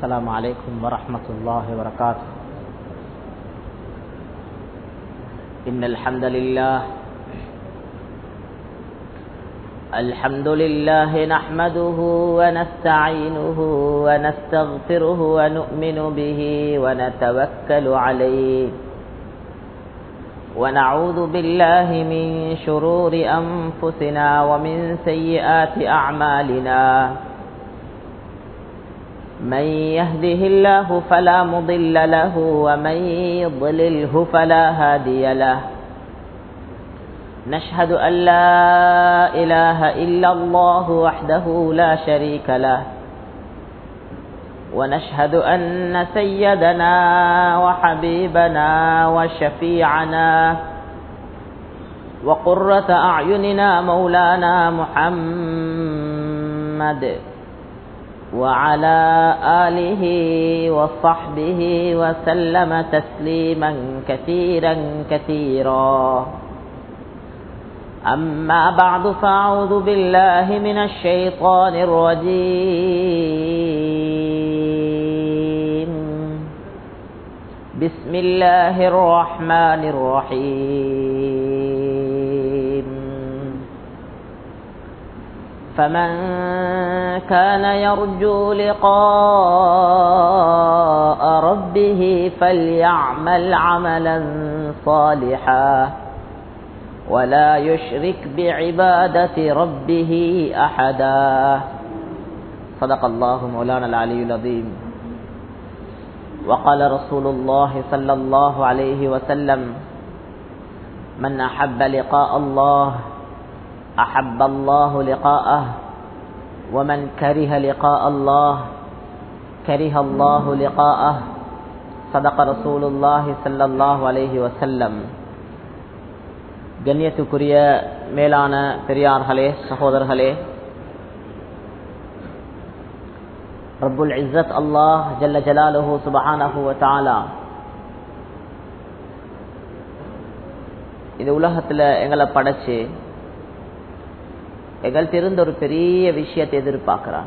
السلام عليكم ورحمة الله وبركاته إن الحمد لله الحمد لله نحمده ونستعينه ونستغفره ونؤمن به ونتوكل عليه ونعوذ بالله من شرور أنفسنا ومن سيئات أعمالنا من يهده الله فلا مضل له ومن يضلله فلا هادي له نشهد أن لا إله إلا الله وحده لا شريك له ونشهد أن سيدنا وحبيبنا وشفيعنا وقرة أعيننا مولانا محمد وعلى آله وصحبه وسلم تسليما كثيرا كثيرا أما بعد فأعوذ بالله من الشيطان الرجيم بسم الله الرحمن الرحيم فمن كان يرجو لقاء ربه فليعمل عملا صالحا ولا يشرك بعبادة ربه أحدا صدق الله مولانا العلي العظيم وقال رسول الله صلى الله عليه وسلم من أحب لقاء الله أحب الله لقاءه ومن كره لقاء الله كره الله لقاءه صدق رسول الله صلى الله عليه وسلم கண்ணியத்துக்குரிய மேலான பெரியார்களே சகோதரர்களே ரப்புல் இஸ்ஸத் அல்லாஹ் ஜல்ல ஜலாலுஹு சுபஹானஹு வ தஆலா இந்த உலகத்துல எங்களை படைச்சு எங்கள்கிட்ட இருந்த ஒரு பெரிய விஷயத்தை எதிர்பார்க்கிறான்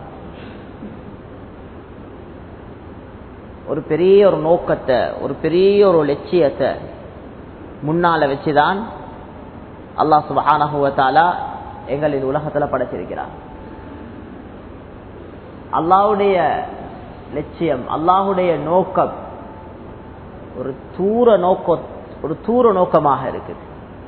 ஒரு பெரிய ஒரு நோக்கத்தை ஒரு பெரிய ஒரு லட்சியத்தை முன்னால வச்சுதான் அல்லாஹ் சுபஹானஹுவத்தாலா எங்களின் உலகத்துல படைச்சிருக்கிறார் அல்லாஹுடைய லட்சியம் அல்லாஹுடைய நோக்கம் ஒரு தூர நோக்க ஒரு தூர நோக்கமாக இருக்குது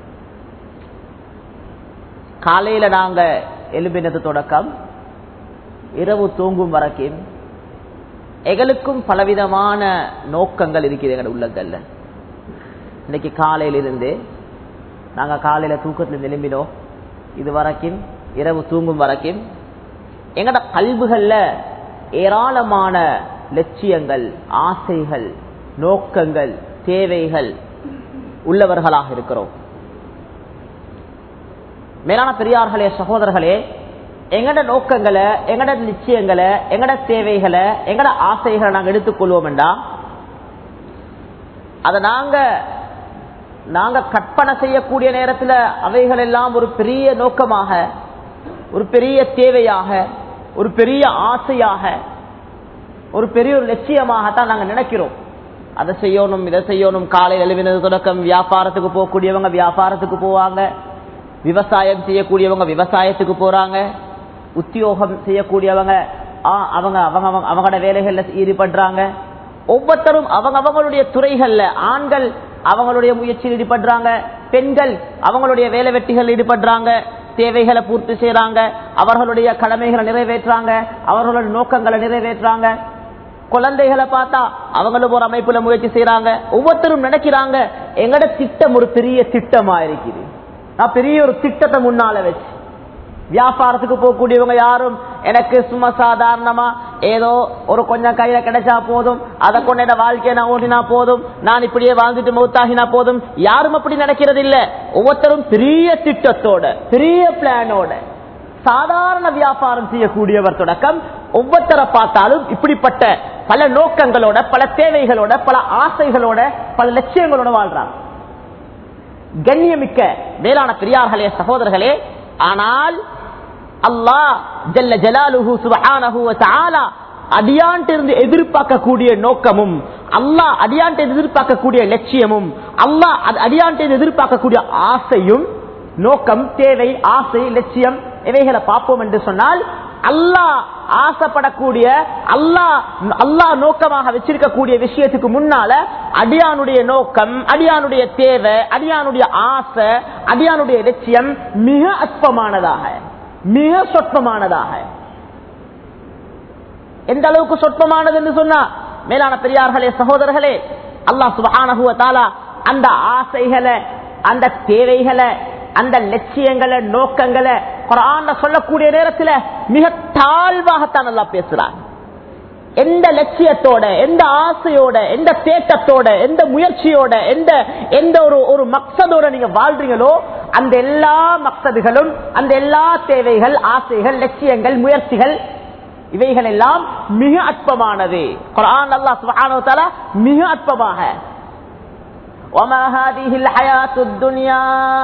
காலையில நாங்க எழுப்பினது தொடக்கம் இரவு தூங்கும் வரைக்கும் எங்களுக்கும் பலவிதமான நோக்கங்கள் இருக்குது எங்களோட உள்ளங்கள்ல இன்னைக்கு காலையிலிருந்து நாங்க காலையில தூக்கத்துல எழும்பினோம் இது வரைக்கும் இரவு தூங்கும் வரைக்கும் எங்கட கல்விகள்ல ஏராளமான லட்சியங்கள் ஆசைகள் நோக்கங்கள் தேவைகள் உள்ளவர்களாக இருக்கிறோம் மேலான பெரியார்களே சகோதரர்களே எங்கட நோக்கங்களை எங்கட நிச்சயங்களை எங்கட தேவைகளை எங்கட ஆசைகளை நாங்க எடுத்துக்கொள்வோம் என்றா அதை நாங்க நாங்க கற்பனை செய்யக்கூடிய நேரத்தில் அவைகள் எல்லாம் ஒரு பெரிய நோக்கமாக ஒரு பெரிய தேவையாக ஒரு பெரிய ஆசையாக ஒரு பெரிய ஒரு லட்சியமாகத்தான் நாங்க நினைக்கிறோம் அதை செய்யணும் இதை செய்யணும் காலையில் எழுவினது தொடக்கம் வியாபாரத்துக்கு போகக்கூடியவங்க வியாபாரத்துக்கு போவாங்க விவசாயம் செய்யக்கூடியவங்க விவசாயத்துக்கு போறாங்க உத்தியோகம் செய்யக்கூடியவங்க அவங்க அவங்க அவங்களோட வேலைகள்ல ஈடுபடுறாங்க ஒவ்வொருத்தரும் அவங்க அவங்களுடைய துறைகள்ல ஆண்கள் அவங்களுடைய முயற்சியில் ஈடுபடுறாங்க பெண்கள் அவங்களுடைய வேலை வெட்டிகள் ஈடுபடுறாங்க தேவைகளை பூர்த்தி செய்யறாங்க அவர்களுடைய கடமைகளை நிறைவேற்றாங்க அவர்களுடைய நோக்கங்களை நிறைவேற்றாங்க குழந்தைகளை பார்த்தா அவங்களும் ஒரு அமைப்புல முயற்சி செய்யறாங்க ஒவ்வொருத்தரும் நினைக்கிறாங்க எங்கட திட்டம் ஒரு பெரிய திட்டமா இருக்குது நான் பெரிய ஒரு திட்டத்தை முன்னால வச்சு வியாபாரத்துக்கு போகக்கூடியவங்க யாரும் எனக்கு சும்மா சாதாரணமா ஏதோ ஒரு கொஞ்சம் கையில கிடைச்சா போதும் அதை கொண்டு என்ன வாழ்க்கையை நான் ஓட்டினா போதும் நான் இப்படியே வாழ்ந்துட்டு மௌத்தாகினா போதும் யாரும் அப்படி நினைக்கிறது இல்ல ஒவ்வொருத்தரும் பெரிய திட்டத்தோட பெரிய பிளானோட சாதாரண வியாபாரம் செய்யக்கூடியவர் தொடக்கம் ஒவ்வொருத்தரை பார்த்தாலும் இப்படிப்பட்ட பல நோக்கங்களோட பல தேவைகளோட பல ஆசைகளோட பல லட்சியங்களோட வாழ்றாங்க கண்ணியமிக்க மேலான பெரியார்களே சகோதரர்களே ஆனால் அல்லாஹ் ஜல்ல ஜலாலுஹு சுபஹானஹு வ தஆலா அடியான்ட்டு இருந்து எதிர்பார்க்கக்கூடிய நோக்கமும் அல்லாஹ் அடியான்ட்டு எதிர்பார்க்கக்கூடிய லட்சியமும் அல்லாஹ் அது அடியான்ட்டு இருந்து எதிர்பார்க்கக்கூடிய ஆசையும் நோக்கம் தேவை ஆசை லட்சியம் இவைகளை பார்ப்போம் என்று சொன்னால் அல்லாஹ் ஆசைப்படக்கூடிய அல்லாஹ் அல்லாஹ் நோக்கமாக வச்சிருக்கக்கூடிய விஷயத்துக்கு முன்னால அடியானுடைய நோக்கம் அடியானுடைய தேவை அடியானுடைய ஆசை அடியானுடைய லட்சியம் மிக அற்பமானதாக மிக சொற்பமானதாக எந்த அளவுக்கு சொற்பமானது என்று சொன்னா மேலான பெரியார்களே சகோதரர்களே அல்லாஹ் சுபஹானஹுவ தாலா அந்த ஆசைகளை அந்த தேவைகளை அந்த லட்சியங்களை நோக்கங்களை குரான் சொல்லக்கூடிய நேரத்தில் மிக தாழ்வாகத்தான் நல்லா பேசுறார் எந்த லட்சியத்தோட எந்த ஆசையோட எந்த தேட்டத்தோட எந்த முயற்சியோட எந்த எந்த ஒரு ஒரு மக்சதோட நீங்க வாழ்றீங்களோ அந்த எல்லா மக்சதுகளும் அந்த எல்லா தேவைகள் ஆசைகள் லட்சியங்கள் முயற்சிகள் இவைகள் எல்லாம் மிக அற்பமானது குரான் அல்லாஹ் சுப்ஹானஹு வ தஆலா மிக அற்பமாக وما هذه الحياة الدنيا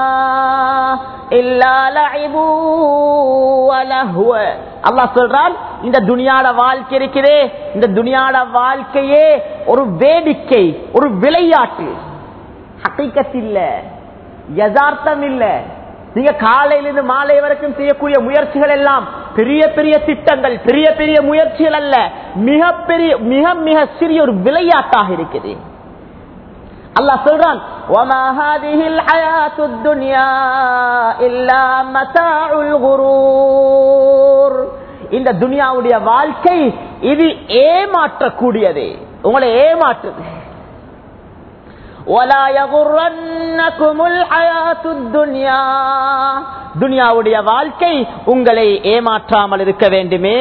إلا لعب ولهو அல்லாஹ் சொல்றான் இந்த துனியாட வாழ்க்கை இருக்கிறே இந்த துனியாட வாழ்க்கையே ஒரு வேடிக்கை ஒரு விளையாட்டு ஹக்கீக்கத் இல்ல யதார்த்தம் இல்ல நீங்க காலையிலிருந்து மாலை வரைக்கும் செய்யக்கூடிய முயற்சிகள் எல்லாம் பெரிய பெரிய திட்டங்கள் பெரிய பெரிய முயற்சிகள் அல்ல மிக பெரிய மிக மிக சிறிய ஒரு விளையாட்டாக இருக்குது அல்லாஹ் சொல்றான் وَمَا هَذِهِ الْحَيَاةُ الدُّنْيَا إِلَّا مَتَاعُ الْغُرُورِ இந்த துனியாவுடைய வாழ்க்கை இது ஏமாற்றக்கூடியது உங்களை ஏமாற்றுது وَلَا يَغُرَّنَّكُمُ الْحَيَاةُ الدُّنْيَا துனியாவுடைய வாழ்க்கை உங்களை ஏமாற்றாமல் இருக்க வேண்டுமே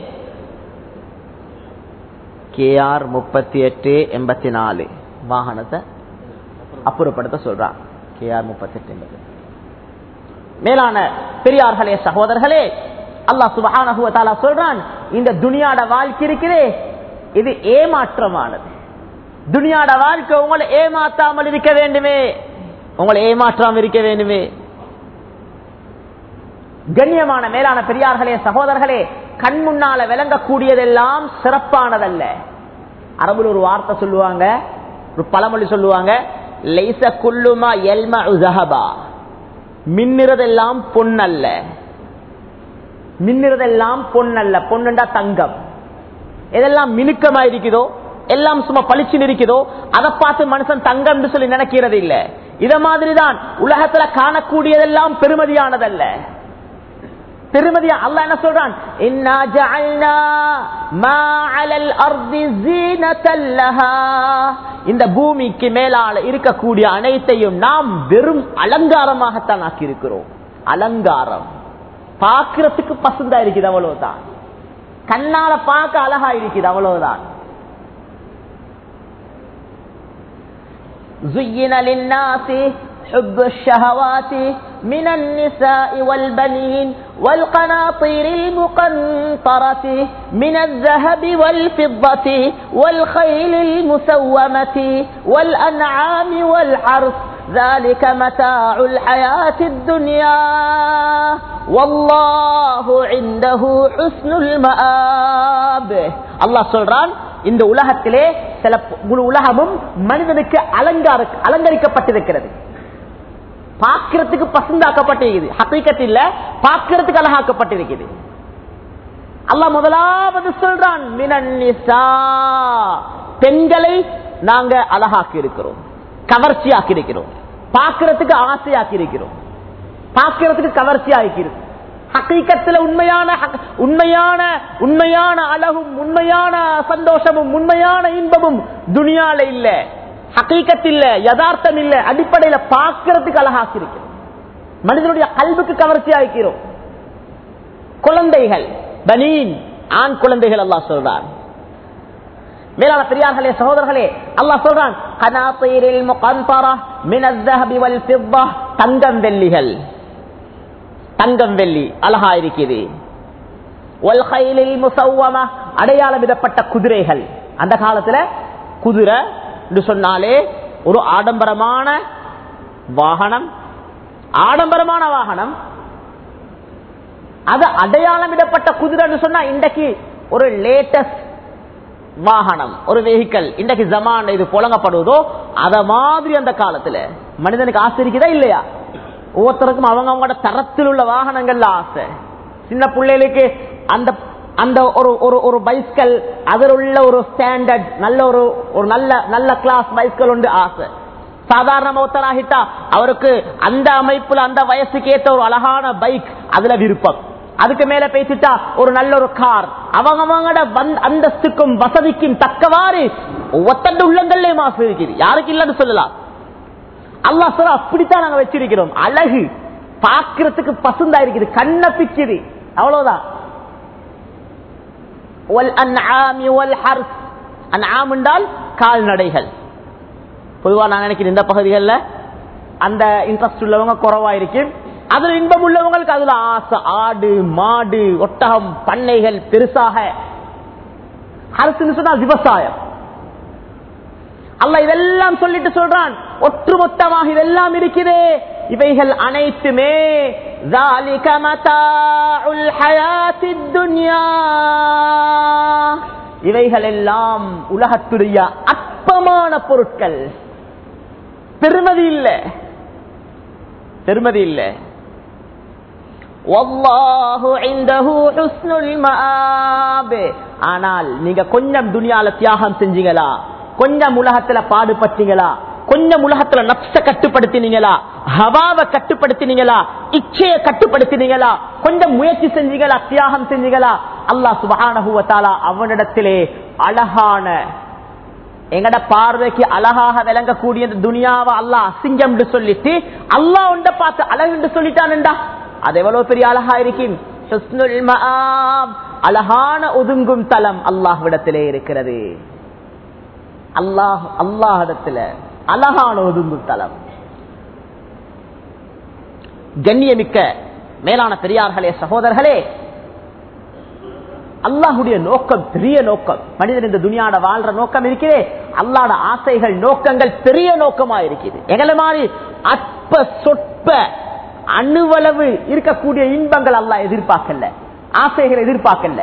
கேஆர் முப்பத்தி எட்டு எண்பத்தி நாலு வாகனத்தை அப்புறப்படுத்த சொல்றான் கேஆர் முப்பத்தி எட்டு எண்பத்தி மேலான பெரியார்களே சகோதரர்களே அல்லாஹ் சுபஹானஹு தாலா சொல்றான் இந்த துனியாட வாழ்க்கை இருக்கிறே இது ஏமாற்றமானது துனியாட வாழ்க்கை உங்களை ஏமாத்தாமல் இருக்க வேண்டுமே உங்களை ஏமாற்றாமல் இருக்க வேண்டுமே கண்ணியமான மேலான பெரியார்களே சகோதரர்களே கண் முன்னால விளங்கக்கூடியதெல்லாம் சிறப்பானதல்ல அரபுல ஒரு வார்த்தை சொல்லுவாங்க ஒரு பழமொழி சொல்லுவாங்க லைச குல்லுமா எல்ம உசஹபா மின்னுறதெல்லாம் பொன்னல்ல மின்னுறதெல்லாம் பொன்னல்ல பொண்ணுண்டா தங்கம் எதெல்லாம் மினுக்கமா இருக்குதோ எல்லாம் சும்மா பளிச்சு இருக்குதோ அதை பார்த்து மனுஷன் தங்கம் சொல்லி நினைக்கிறது இல்ல இத மாதிரிதான் உலகத்துல காணக்கூடியதெல்லாம் பெருமதியானதல்ல பெருமதியா அல்ல என்ன சொல்றான் இன்னா ஜஅல்னா மா அலல் அர்தி ஜீனத்தல் லஹா இந்த பூமிக்கு மேலால இருக்கக்கூடிய அனைத்தையும் நாம் வெறும் அலங்காரமாகத்தான் ஆக்கி இருக்கிறோம் அலங்காரம் பார்க்கறதுக்கு பசுந்தா இருக்குது அவ்வளவுதான் கண்ணால பார்க்க அழகா இருக்குது அவ்வளவுதான் زين للناس حب الشهوات من النساء والبنين والقناطير المقنطرة من الذهب والفضة والخيل المسومة والأنعام والحرث ذلك متاع الحياة الدنيا والله عنده حسن المآب الله சொல்றான் இந்த உலகத்திலே சில முழு உலகமும் மனிதனுக்கு அலங்கார அலங்கரிக்கப்பட்டிருக்கிறது பார்க்கறதுக்கு பசந்தாக்கப்பட்டிருக்குது ஹக்கீக்கத் இல்ல பார்க்கறதுக்கு அழகாக்கப்பட்டிருக்குது அல்லாஹ் முதலாவது சொல்றான் மினன்னிசா பெண்களை நாங்க அழகாக்கி இருக்கிறோம் கவர்ச்சியாக்கி இருக்கிறோம் பார்க்கறதுக்கு ஆசையாக்கி இருக்கிறோம் பார்க்கறதுக்கு கவர்ச்சியாக்கி இருக்கு ஹக்கீக்கத்துல உண்மையான உண்மையான உண்மையான அழகும் உண்மையான சந்தோஷமும் உண்மையான இன்பமும் துனியால இல்ல ஹக்கீக்கத் இல்ல யதார்த்தம் இல்ல அடிப்படையில பார்க்கறதுக்கு அழகாக்கி இருக்கிறோம் மனிதனுடைய கல்விக்கு கவர்ச்சி ஆக்கிறோம் குழந்தைகள் பனீன் ஆண் குழந்தைகள் அல்லாஹ் சொல்றான் மேலான பெரியார்களே சகோதரர்களே அல்லாஹ் சொல்றான் கனாத்தீரில் முகந்தரா மினஸ்தஹபி வல் ஃபித்தா தங்கம் வெள்ளிகள் தங்கம் வெள்ளி அழகா இருக்குது அடையாளமிடப்பட்ட குதிரைகள் அந்த காலத்துல குதிரை சொன்னாலே ஒரு ஆடம்பரமான வாகனம் ஆடம்பரமான வாகனம் அது அடையாளமிடப்பட்ட குதிரை சொன்னா இன்றைக்கு ஒரு லேட்டஸ்ட் வாகனம் ஒரு வெஹிக்கல் இன்றைக்கு ஜமான் இது புழங்கப்படுவதோ அத மாதிரி அந்த காலத்துல மனிதனுக்கு ஆசை இருக்குதா இல்லையா ஒவ்வொருத்தருக்கும் அவங்க அவங்களோட தரத்தில் உள்ள வாகனங்கள்ல ஆசை சின்ன பிள்ளைகளுக்கு அந்த அந்த ஒரு ஒரு ஒரு பைஸ்கல் அதில் உள்ள ஒரு ஸ்டாண்டர்ட் நல்ல ஒரு ஒரு நல்ல நல்ல கிளாஸ் பைஸ்கல் உண்டு ஆசை சாதாரண மௌத்தனாகிட்டா அவருக்கு அந்த அமைப்புல அந்த வயசுக்கு ஏற்ற ஒரு அழகான பைக் அதுல விருப்பம் அதுக்கு மேல பேசிட்டா ஒரு நல்ல ஒரு கார் அவங்க அவங்களோட அந்தஸ்துக்கும் வசதிக்கும் தக்கவாறு ஒத்தண்ட உள்ளங்கள்லயே மாசு இருக்குது யாருக்கு இல்லைன்னு சொல்லலாம் அல்லா சொல்ல அப்படித்தான் நாங்க வச்சிருக்கிறோம் அழகு பாக்குறதுக்கு பசுந்தா இருக்குது கண்ண பிக்குது அவ்வளவுதான் என்றால் கால்நடைகள் பொதுவா நான் நினைக்கிறேன் இந்த பகுதிகளில் அந்த இன்ட்ரெஸ்ட் உள்ளவங்க குறவா இருக்கு அதுல இன்பம் உள்ளவங்களுக்கு அதுல ஆசை ஆடு மாடு ஒட்டகம் பண்ணைகள் பெருசாக அரசுன்னு சொன்னா விவசாயம் அல்ல இதெல்லாம் சொல்லிட்டு சொல்றான் ஒட்டுமொத்தமாக இதெல்லாம் இருக்குதே இவைகள் அனைத்துமே இவைகள் எல்லாம் உலகத்துடைய அற்பமான பொருட்கள் பெருமதி இல்லை பெருமதி இல்லை ஆனால் நீங்க கொஞ்சம் துணியால தியாகம் செஞ்சீங்களா கொஞ்சம் உலகத்துல பாடுபட்டீங்களா கொஞ்சம் உலகத்துல நப்ச கட்டுப்படுத்தினீங்களா ஹவாவை கட்டுப்படுத்தினீங்களா இச்சைய கட்டுப்படுத்தினீங்களா கொஞ்சம் முயற்சி செஞ்சீங்களா தியாகம் செஞ்சீங்களா அல்லாஹ் சுபஹானஹுவத்தாலா அவனிடத்திலே அழகான எங்கட பார்வைக்கு அழகாக விளங்கக்கூடிய துனியாவை அல்லாஹ் அசிங்கம் சொல்லிட்டு அல்லாஹ் உண்ட பார்த்து அழகு சொல்லிட்டான்டா அது எவ்வளவு பெரிய அழகா இருக்கும் அழகான ஒதுங்கும் தலம் அல்லாஹ்விடத்திலே இருக்கிறது அல்லாஹ் அல்லாஹிடத்துல அழகான ஒதுங்கும் தலம் கண்ணியமிக்க மேலான பெரியார்களே சகோதரர்களே அல்லாஹுடைய நோக்கம் பெரிய நோக்கம் மனிதன் இந்த துணியாட வாழ்ற நோக்கம் இருக்கிறே அல்லாட ஆசைகள் நோக்கங்கள் பெரிய நோக்கமா இருக்குது எங்களை மாதிரி அற்ப சொற்ப அணுவளவு இருக்கக்கூடிய இன்பங்கள் அல்லா எதிர்பார்க்கல ஆசைகள் எதிர்பார்க்கல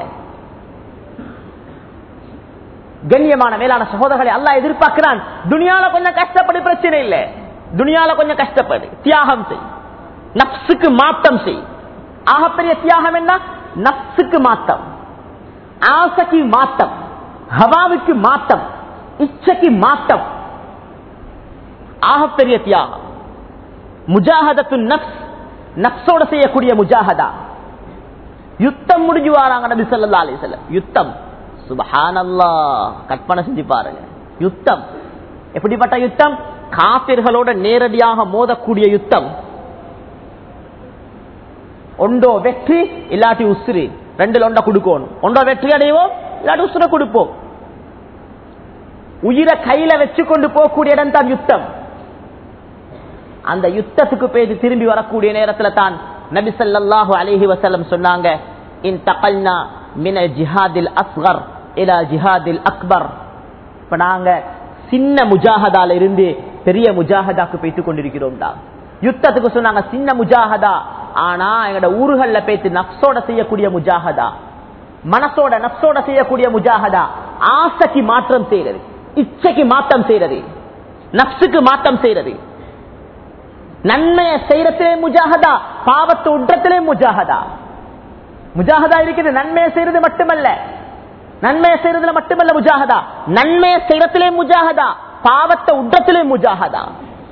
கண்ணியமான மேலான சகோதரர்களை அல்லா எதிர்பார்க்கிறான் துணியால கொஞ்சம் கஷ்டப்படு பிரச்சனை இல்லை துணியால கொஞ்சம் கஷ்டப்படு தியாகம் செய் நப்சுக்கு மாற்றம் செய் ஆகப்பெரிய தியாகம் என்ன நப்சுக்கு மாற்றம் ஆசைக்கு மாற்றம் ஹவாவுக்கு மாற்றம் இச்சைக்கு மாற்றம் ஆகப்பெரிய தியாகம் முஜாஹதத்து நப்ஸ் நப்சோட செய்யக்கூடிய முஜாஹதா யுத்தம் முடிஞ்சு வராங்க நபி சொல்லா அலிசல்லம் யுத்தம் சுபஹானல்லா கற்பனை செஞ்சு பாருங்க யுத்தம் எப்படிப்பட்ட யுத்தம் காப்பிர்களோட நேரடியாக மோதக்கூடிய யுத்தம் ஒன்றோ வெற்றி இல்லாட்டி உசுறு ரெண்டுல ஒன்றை கொடுக்கணும் ஒன்றோ வெற்றி அடைவோம் இல்லாட்டி உசுரை கொடுப்போம் உயிரை கையில வச்சு கொண்டு போகக்கூடிய இடம் தான் யுத்தம் அந்த யுத்தத்துக்கு போய் திரும்பி வரக்கூடிய நேரத்துல தான் நபி ஸல்லல்லாஹு அலைஹி வஸல்லம் சொன்னாங்க இன் தகல்னா மின ஜிஹாதில் அஸ்கர் இலா ஜிஹாதில் அக்பர் இப்ப நாங்க சின்ன முஜாஹதால இருந்து பெரிய முஜாஹதாக்கு போய்த்து கொண்டிருக்கிறோம் தான் யுத்தத்துக்கு சொன்னாங்க சின்ன முஜாஹதா ஆனா எங்கட ஊர்கள்ல பேத்து நப்சோட செய்யக்கூடிய முஜாஹதா மனசோட நப்சோட செய்யக்கூடிய முஜாஹதா ஆசைக்கு மாற்றம் செய்யறது இச்சைக்கு மாற்றம் செய்யறது நப்சுக்கு மாற்றம் செய்யறது நன்மையை செய்யறத்திலே முஜாஹதா பாவத்தை உற்றத்திலே முஜாஹதா முஜாஹதா இருக்குது நன்மையை செய்யறது மட்டுமல்ல நன்மையை செய்யறதுல மட்டுமல்ல முஜாஹதா நன்மையை செய்யறத்திலே முஜாஹதா பாவத்தை உற்றத்திலே முஜாஹதா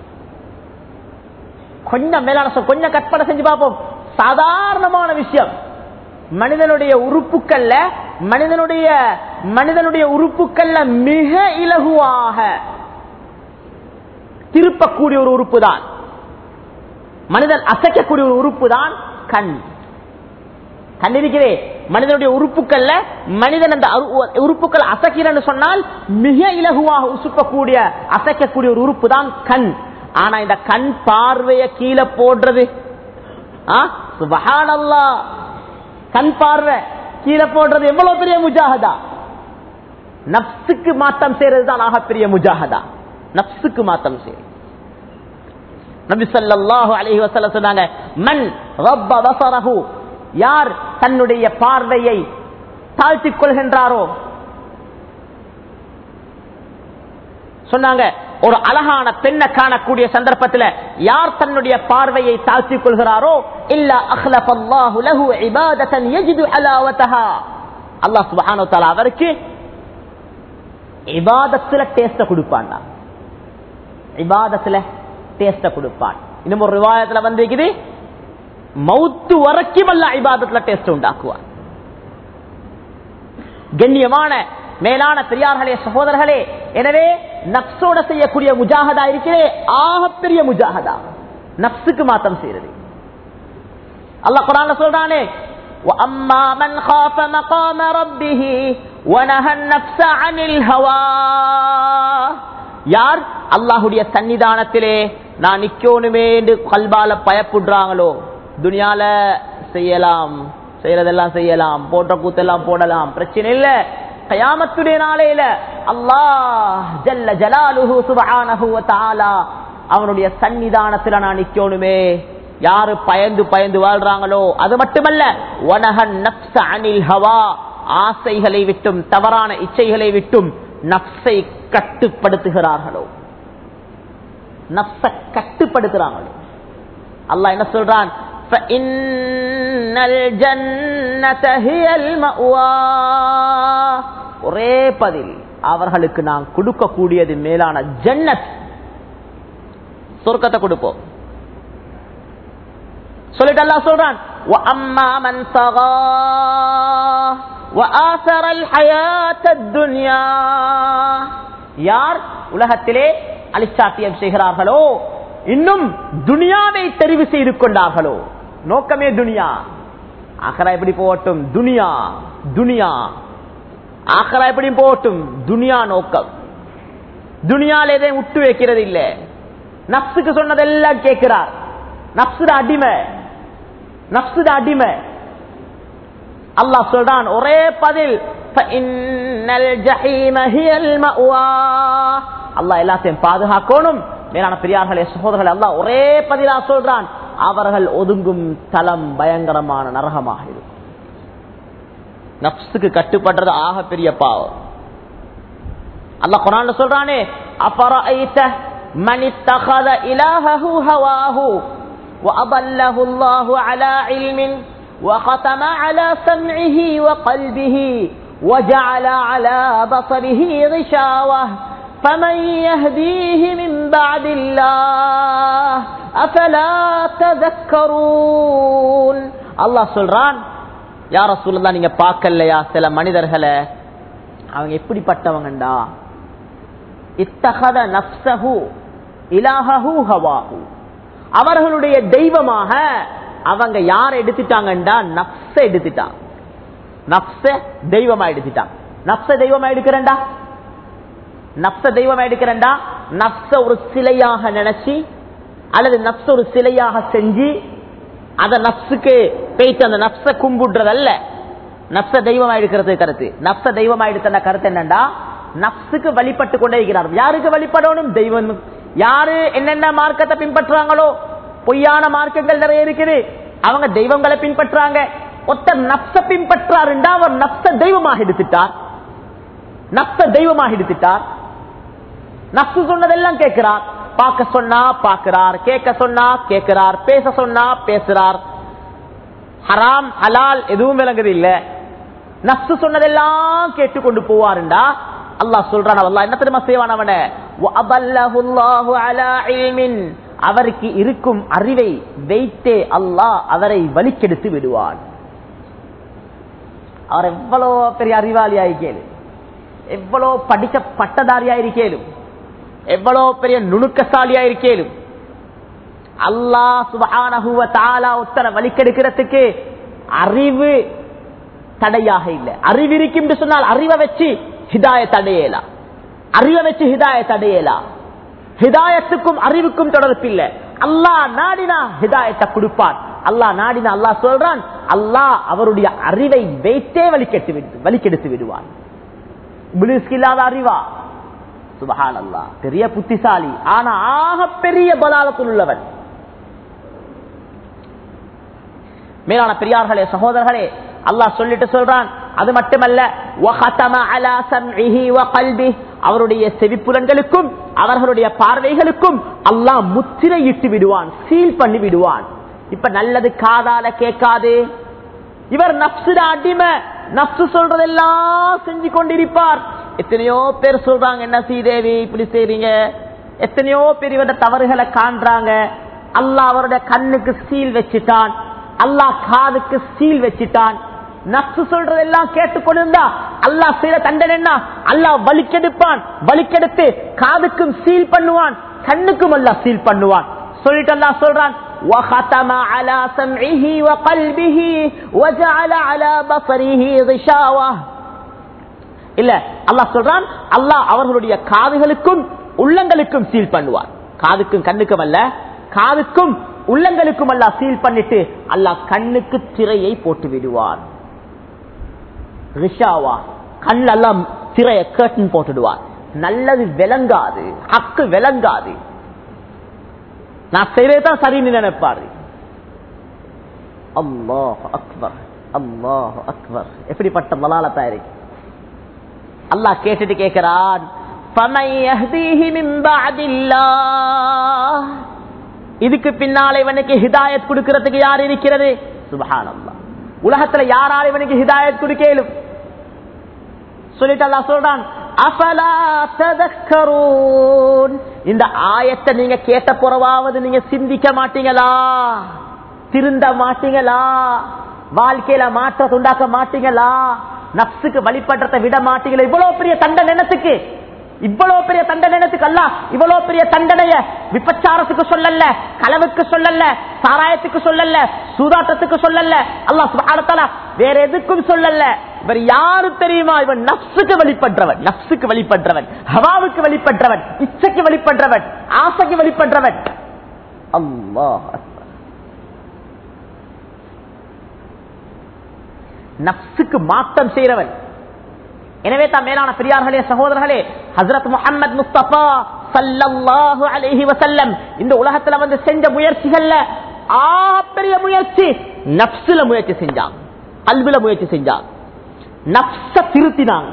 கொஞ்சம் மேலான சொல் கொஞ்சம் கற்பனை செஞ்சு பார்ப்போம் சாதாரணமான விஷயம் மனிதனுடைய உறுப்புக்கள்ல மனிதனுடைய மனிதனுடைய உறுப்புக்கள்ல மிக இலகுவாக திருப்பக்கூடிய ஒரு உறுப்பு தான் மனிதன் அசைக்கக்கூடிய ஒரு உறுப்பு தான் கண் கண் இருக்கிறே மனிதனுடைய உறுப்புகள்ல மனிதன் அந்த உறுப்புகள் அசைக்கிறன்னு சொன்னால் மிக இலகுவாக உசுப்பக்கூடிய அசைக்கக்கூடிய ஒரு உறுப்பு தான் கண் ஆனா இந்த கண் பார்வைய கீழே போடுறது சுபஹானல்லா கண் பார்வை கீழே போடுறது எவ்வளவு பெரிய முஜாஹதா நப்சுக்கு மாற்றம் செய்யறது தான் ஆகப்பெரிய முஜாஹதா நப்சுக்கு மாற்றம் செய்யுது நபி ஸல்லல்லாஹு அலைஹி வஸல்லம் சொன்னாங்க மன் ரப்ப பஸரஹு யார் தன்னுடைய பார்வையை தாழ்த்திக் கொள்கின்றாரோ சொன்னாங்க ஒரு அழகான பெண்ணை காணக்கூடிய சந்தர்ப்பத்தில் யார் தன்னுடைய பார்வையை தாழ்த்திக் கொள்கிறாரோ இல்ல அஹ்லஃபல்லாஹு லஹு இபாதத்தன் யஜிது அலாவதஹா அல்லாஹ் சுப்ஹானஹு வ தஆலா அவருக்கு இபாதத்துல டேஸ்ட கொடுப்பான் இபாதத்துல டேஸ்ட கொடுப்பான் இன்னும் ஒரு ரிவாயத்துல வந்திருக்குது மவுத்து வரைக்கும் அல்ல இபாதத்துல டேஸ்ட் உண்டாக்குவான் கண்ணியமான மேலான பெரியார்களே சகோதரர்களே எனவே நப்சோட செய்யக்கூடிய முஜாகதா இருக்கிறே ஆகப்பெரிய முஜாகதா நப்சுக்கு மாத்தம் செய்யறது அல்லாஹ் குரான்ல சொல்றானே وَأَمَّا مَنْ خَافَ مَقَامَ رَبِّهِ وَنَهَى النَّفْسَ عَنِ الْهَوَى யார் அல்லாஹுடைய சன்னிதானத்திலே நான் நிக்கணுமே என்று கல்பால பயப்படுறாங்களோ துனியால செய்யலாம் செய்யறதெல்லாம் செய்யலாம் போட்ட கூத்தெல்லாம் போடலாம் பிரச்சனை இல்ல கயாமத்துடைய நாளையில அல்லாஹ் ஜல்ல ஜலாலுஹு சுபஹானஹு வ தஆலா அவனுடைய சன்னிதானத்துல நான் நிக்கணுமே யாரு பயந்து பயந்து வாழ்றாங்களோ அது மட்டுமல்ல வனஹன் நப்ச அனில் ஹவா ஆசைகளை விட்டும் தவறான இச்சைகளை விட்டும் நப்சை கட்டுப்படுத்துகிறார்களோ நப்ச கட்டுப்படுத்துறாங்களோ அல்லாஹ் என்ன சொல்றான் فَإِنَّ الْجَنَّةَ هِيَ الْمَأْوَى ஒரே பதில் அவர்களுக்கு நான் கொடுக்கக்கூடியது மேலான ஜன்னத் சொர்க்கத்தை கொடுப்போம் சொல்லிட்டு அல்லாஹ் சொல்றான் وَأَمَّا مَنْ طَغَى وَآثَرَ الْحَيَاةَ الدُّنْيَا யார் உலகத்திலே அலிச்சாட்டியம் செய்கிறார்களோ இன்னும் துனியாவை தெரிவு செய்து கொண்டார்களோ நோக்கமே துனியா ஆகரா எப்படி போகட்டும் துனியா துனியா ஆகரா எப்படி போகட்டும் துனியா நோக்கம் துனியால எதையும் விட்டு வைக்கிறது இல்ல நப்சுக்கு சொன்னதெல்லாம் கேட்கிறார் நப்சுட அடிமை நப்சுட அடிமை அல்லாஹ் சொல்றான் ஒரே பதில் அல்லாஹ் எல்லாத்தையும் பாதுகாக்கணும் மேலான பெரியார்களே சகோதரர்கள் அல்லாஹ் ஒரே பதிலா சொல்றான் அவர்கள் ஒதுங்கும் தலம் பயங்கரமான நரகமாக இருக்கும் நப்சுக்கு கட்டுப்படுறது ஆக பெரிய பாவம் அல்லாஹ் குரான்ல சொல்றானே அபரஐத மன் இத்தகத இலாஹஹு ஹவாஹு وأضله الله على علم وختم على سمعه وقلبه وجعل على بصره غشاوة فمن يهديه من بعد الله أفلا تذكرون الله சொல்றான் யார சொல்லலாம் நீங்க பார்க்கலையா சில மனிதர்களை அவங்க எப்படிப்பட்டவங்கண்டா இத்தகத நப்சஹு இலாஹு ஹவாஹு அவர்களுடைய தெய்வமாக அவங்க யார எடுத்துட்டாங்கண்டா நப்ச எடுத்துட்டாங்க நப்ச தெய்வமா எடுத்துட்டாங்க நப்ச தெய்வமா எடுக்கிறேன்டா நப்ச தெய்வமா எடுக்கிறேன்டா நப்ச ஒரு சிலையாக நினைச்சு அல்லது நப்ச ஒரு சிலையாக செஞ்சு அத நப்சுக்கு போயிட்டு அந்த நப்ச கும்பிடுறதல்ல நப்ச தெய்வமா எடுக்கிறது கருத்து நப்ச தெய்வமா எடுத்த கருத்து என்னண்டா நப்சுக்கு வழிபட்டு கொண்டே இருக்கிறார் யாருக்கு வழிபடணும் தெய்வம் யாரு என்னென்ன மார்க்கத்தை பின்பற்றுறாங்களோ பொய்யான மார்க்கங்கள் நிறைய இருக்குது அவங்க தெய்வங்களை பின்பற்றாங்க ஒருத்தர் நப்ச பின்பற்றாருண்டா அவர் நப்ச தெய்வமாக எடுத்துட்டார் நப்ச தெய்வமாக எடுத்துட்டார் நப்சு சொன்னதெல்லாம் கேட்கிறார் பார்க்க சொன்னா பார்க்கிறார் கேட்க சொன்னா கேட்கிறார் பேச சொன்னா பேசுறார் ஹராம் ஹலால் எதுவும் விளங்குது இல்ல நப்சு சொன்னதெல்லாம் கேட்டுக்கொண்டு போவாருண்டா அல்லாஹ் சொல்றான் அல்லாஹ் என்ன தெரியுமா செய்வான் அவன அவருக்கு இருக்கும் அறிவை வைத்தே அல்லாஹ் அவரை வலிக்கெடுத்து விடுவான் அவர் எவ்வளவு பெரிய அறிவாளியா இருக்கேன் எவ்வளவு படிச்ச பட்டதாரியா இருக்கேனும் எவ்வளவு பெரிய நுணுக்கசாலியா இருக்கேனும் அல்லாஹ் சுபஹானஹுவ தாலா உத்தர வலிக்கெடுக்கிறதுக்கு அறிவு தடையாக இல்லை அறிவு இருக்கும் என்று சொன்னால் அறிவை வச்சு ஹிதாய தடையலா அறிவை வச்சு ஹிதாய தடையலா ஹிதாயத்துக்கும் அறிவுக்கும் தொடர்பில்லை அல்லாஹ் நாடினா ஹிதாயத்தை கொடுப்பான் அல்லாஹ் நாடினா அல்லாஹ் சொல்றான் அல்லாஹ் அவருடைய அறிவை வைத்தே வலிக்கெட்டு விடு வலிக்கெடுத்து விடுவான் இபிலிஸ்க்கு இல்லாத அறிவா சுபஹான் அல்லா பெரிய புத்திசாலி ஆனா ஆக பெரிய பலாலத்தில் உள்ளவன் மேலான பெரியார்களே சகோதரர்களே அல்லாஹ் சொல்லிட்டு சொல்றான் அது மட்டுமல்ல وختم على سمعه وقلبه அவருடைய செவிப்புலன்களுக்கும் அவர்களுடைய பார்வைகளுக்கும் அல்லாஹ் முத்திரையிட்டு விடுவான் சீல் பண்ணி விடுவான் இப்ப நல்லது காதால கேட்காது இவர் நப்சுட அடிமை நப்சு சொல்றதெல்லாம் செஞ்சு கொண்டிருப்பார் எத்தனையோ பேர் சொல்றாங்க என்ன சீதேவி இப்படி செய்றீங்க எத்தனையோ பேர் இவர தவறுகளை காண்றாங்க அல்லாஹ் அவருடைய கண்ணுக்கு சீல் வச்சுட்டான் அல்லாஹ் காதுக்கு சீல் வச்சுட்டான் நப்சு சொல்றதெல்லாம் கேட்டுக்கொண்டிருந்தா அல்லாஹ் செய்யற தண்டனை என்ன அல்லாஹ் வலிக்கெடுப்பான் வலிக்கெடுத்து காதுக்கும் சீல் பண்ணுவான் கண்ணுக்கும் அல்லாஹ் சீல் பண்ணுவான் சொல்லிட்டு அல்லாஹ் சொல்றான் وختم على سمعه وقلبه وجعل على بصره غشاوة இல்ல அல்லாஹ் சொல்றான் அல்லாஹ் அவர்களுடைய காதுகளுக்கும் உள்ளங்களுக்கும் சீல் பண்ணுவார் காதுக்கும் கண்ணுக்கும் அல்ல காதுக்கும் உள்ளங்களுக்கும் அல்லாஹ் சீல் பண்ணிட்டு அல்லாஹ் கண்ணுக்கு திரையை போட்டு விடுவான் ரிஷாவா கண்ணில் எல்லாம் திரைய கேட்டன் போட்டுடுவார் நல்லது விளங்காது ஹக்கு விளங்காது நான் செய்யறதுதான் சரின்னு நினைப்பாரு அல்லாஹ் அக்பர் அல்லாஹ் அக்பர் எப்படிப்பட்ட மலாலத்தா இருக்கு அல்லாஹ் கேட்டுட்டு கேட்கிறான் இதுக்கு பின்னால இவனுக்கு ஹிதாயத் கொடுக்கிறதுக்கு யார் இருக்கிறது சுபஹானல்லா உலகத்துல யாரால இவனுக்கு ஹிதாயத் கொடுக்கலும் சொல்லிட்டு அல்லா சொல்றான் இந்த ஆயத்தை நீங்க கேட்ட புறவாவது நீங்க சிந்திக்க மாட்டீங்களா திருந்த மாட்டீங்களா வாழ்க்கையில மாற்றத்தை உண்டாக்க மாட்டீங்களா நப்சுக்கு வழிபடுறத விட மாட்டீங்களா இவ்வளவு பெரிய தண்ட நினத்துக்கு இவ்வளவு பெரிய தண்டனை அல்ல இவ்வளவு பெரிய தண்டனைய விபச்சாரத்துக்கு சொல்லல களவுக்கு சொல்லல சாராயத்துக்கு சொல்லல சூதாட்டத்துக்கு சொல்லல அல்லா சுபானத்தால வேற எதுக்கும் சொல்லல இவர் யாரு தெரியுமா இவன் நப்சுக்கு வழிபடுறவன் நப்சுக்கு வழிபடுறவன் ஹவாவுக்கு வழிபடுறவன் இச்சைக்கு வழிபடுறவன் ஆசைக்கு வழிபடுறவன் அல்லாஹ் நப்சுக்கு மாற்றம் செய்யறவன் எனவே தான் மேலான பெரியார்களே சகோதரர்களே ஹசரத் முகமது முஸ்தபா சல்லல்லாஹு அலைஹி வசல்லம் இந்த உலகத்துல வந்து செஞ்ச முயற்சிகள்ல பெரிய முயற்சி நப்சுல முயற்சி செஞ்சான் கல்வில முயற்சி செஞ்சான் நப்ச திருத்தினாங்க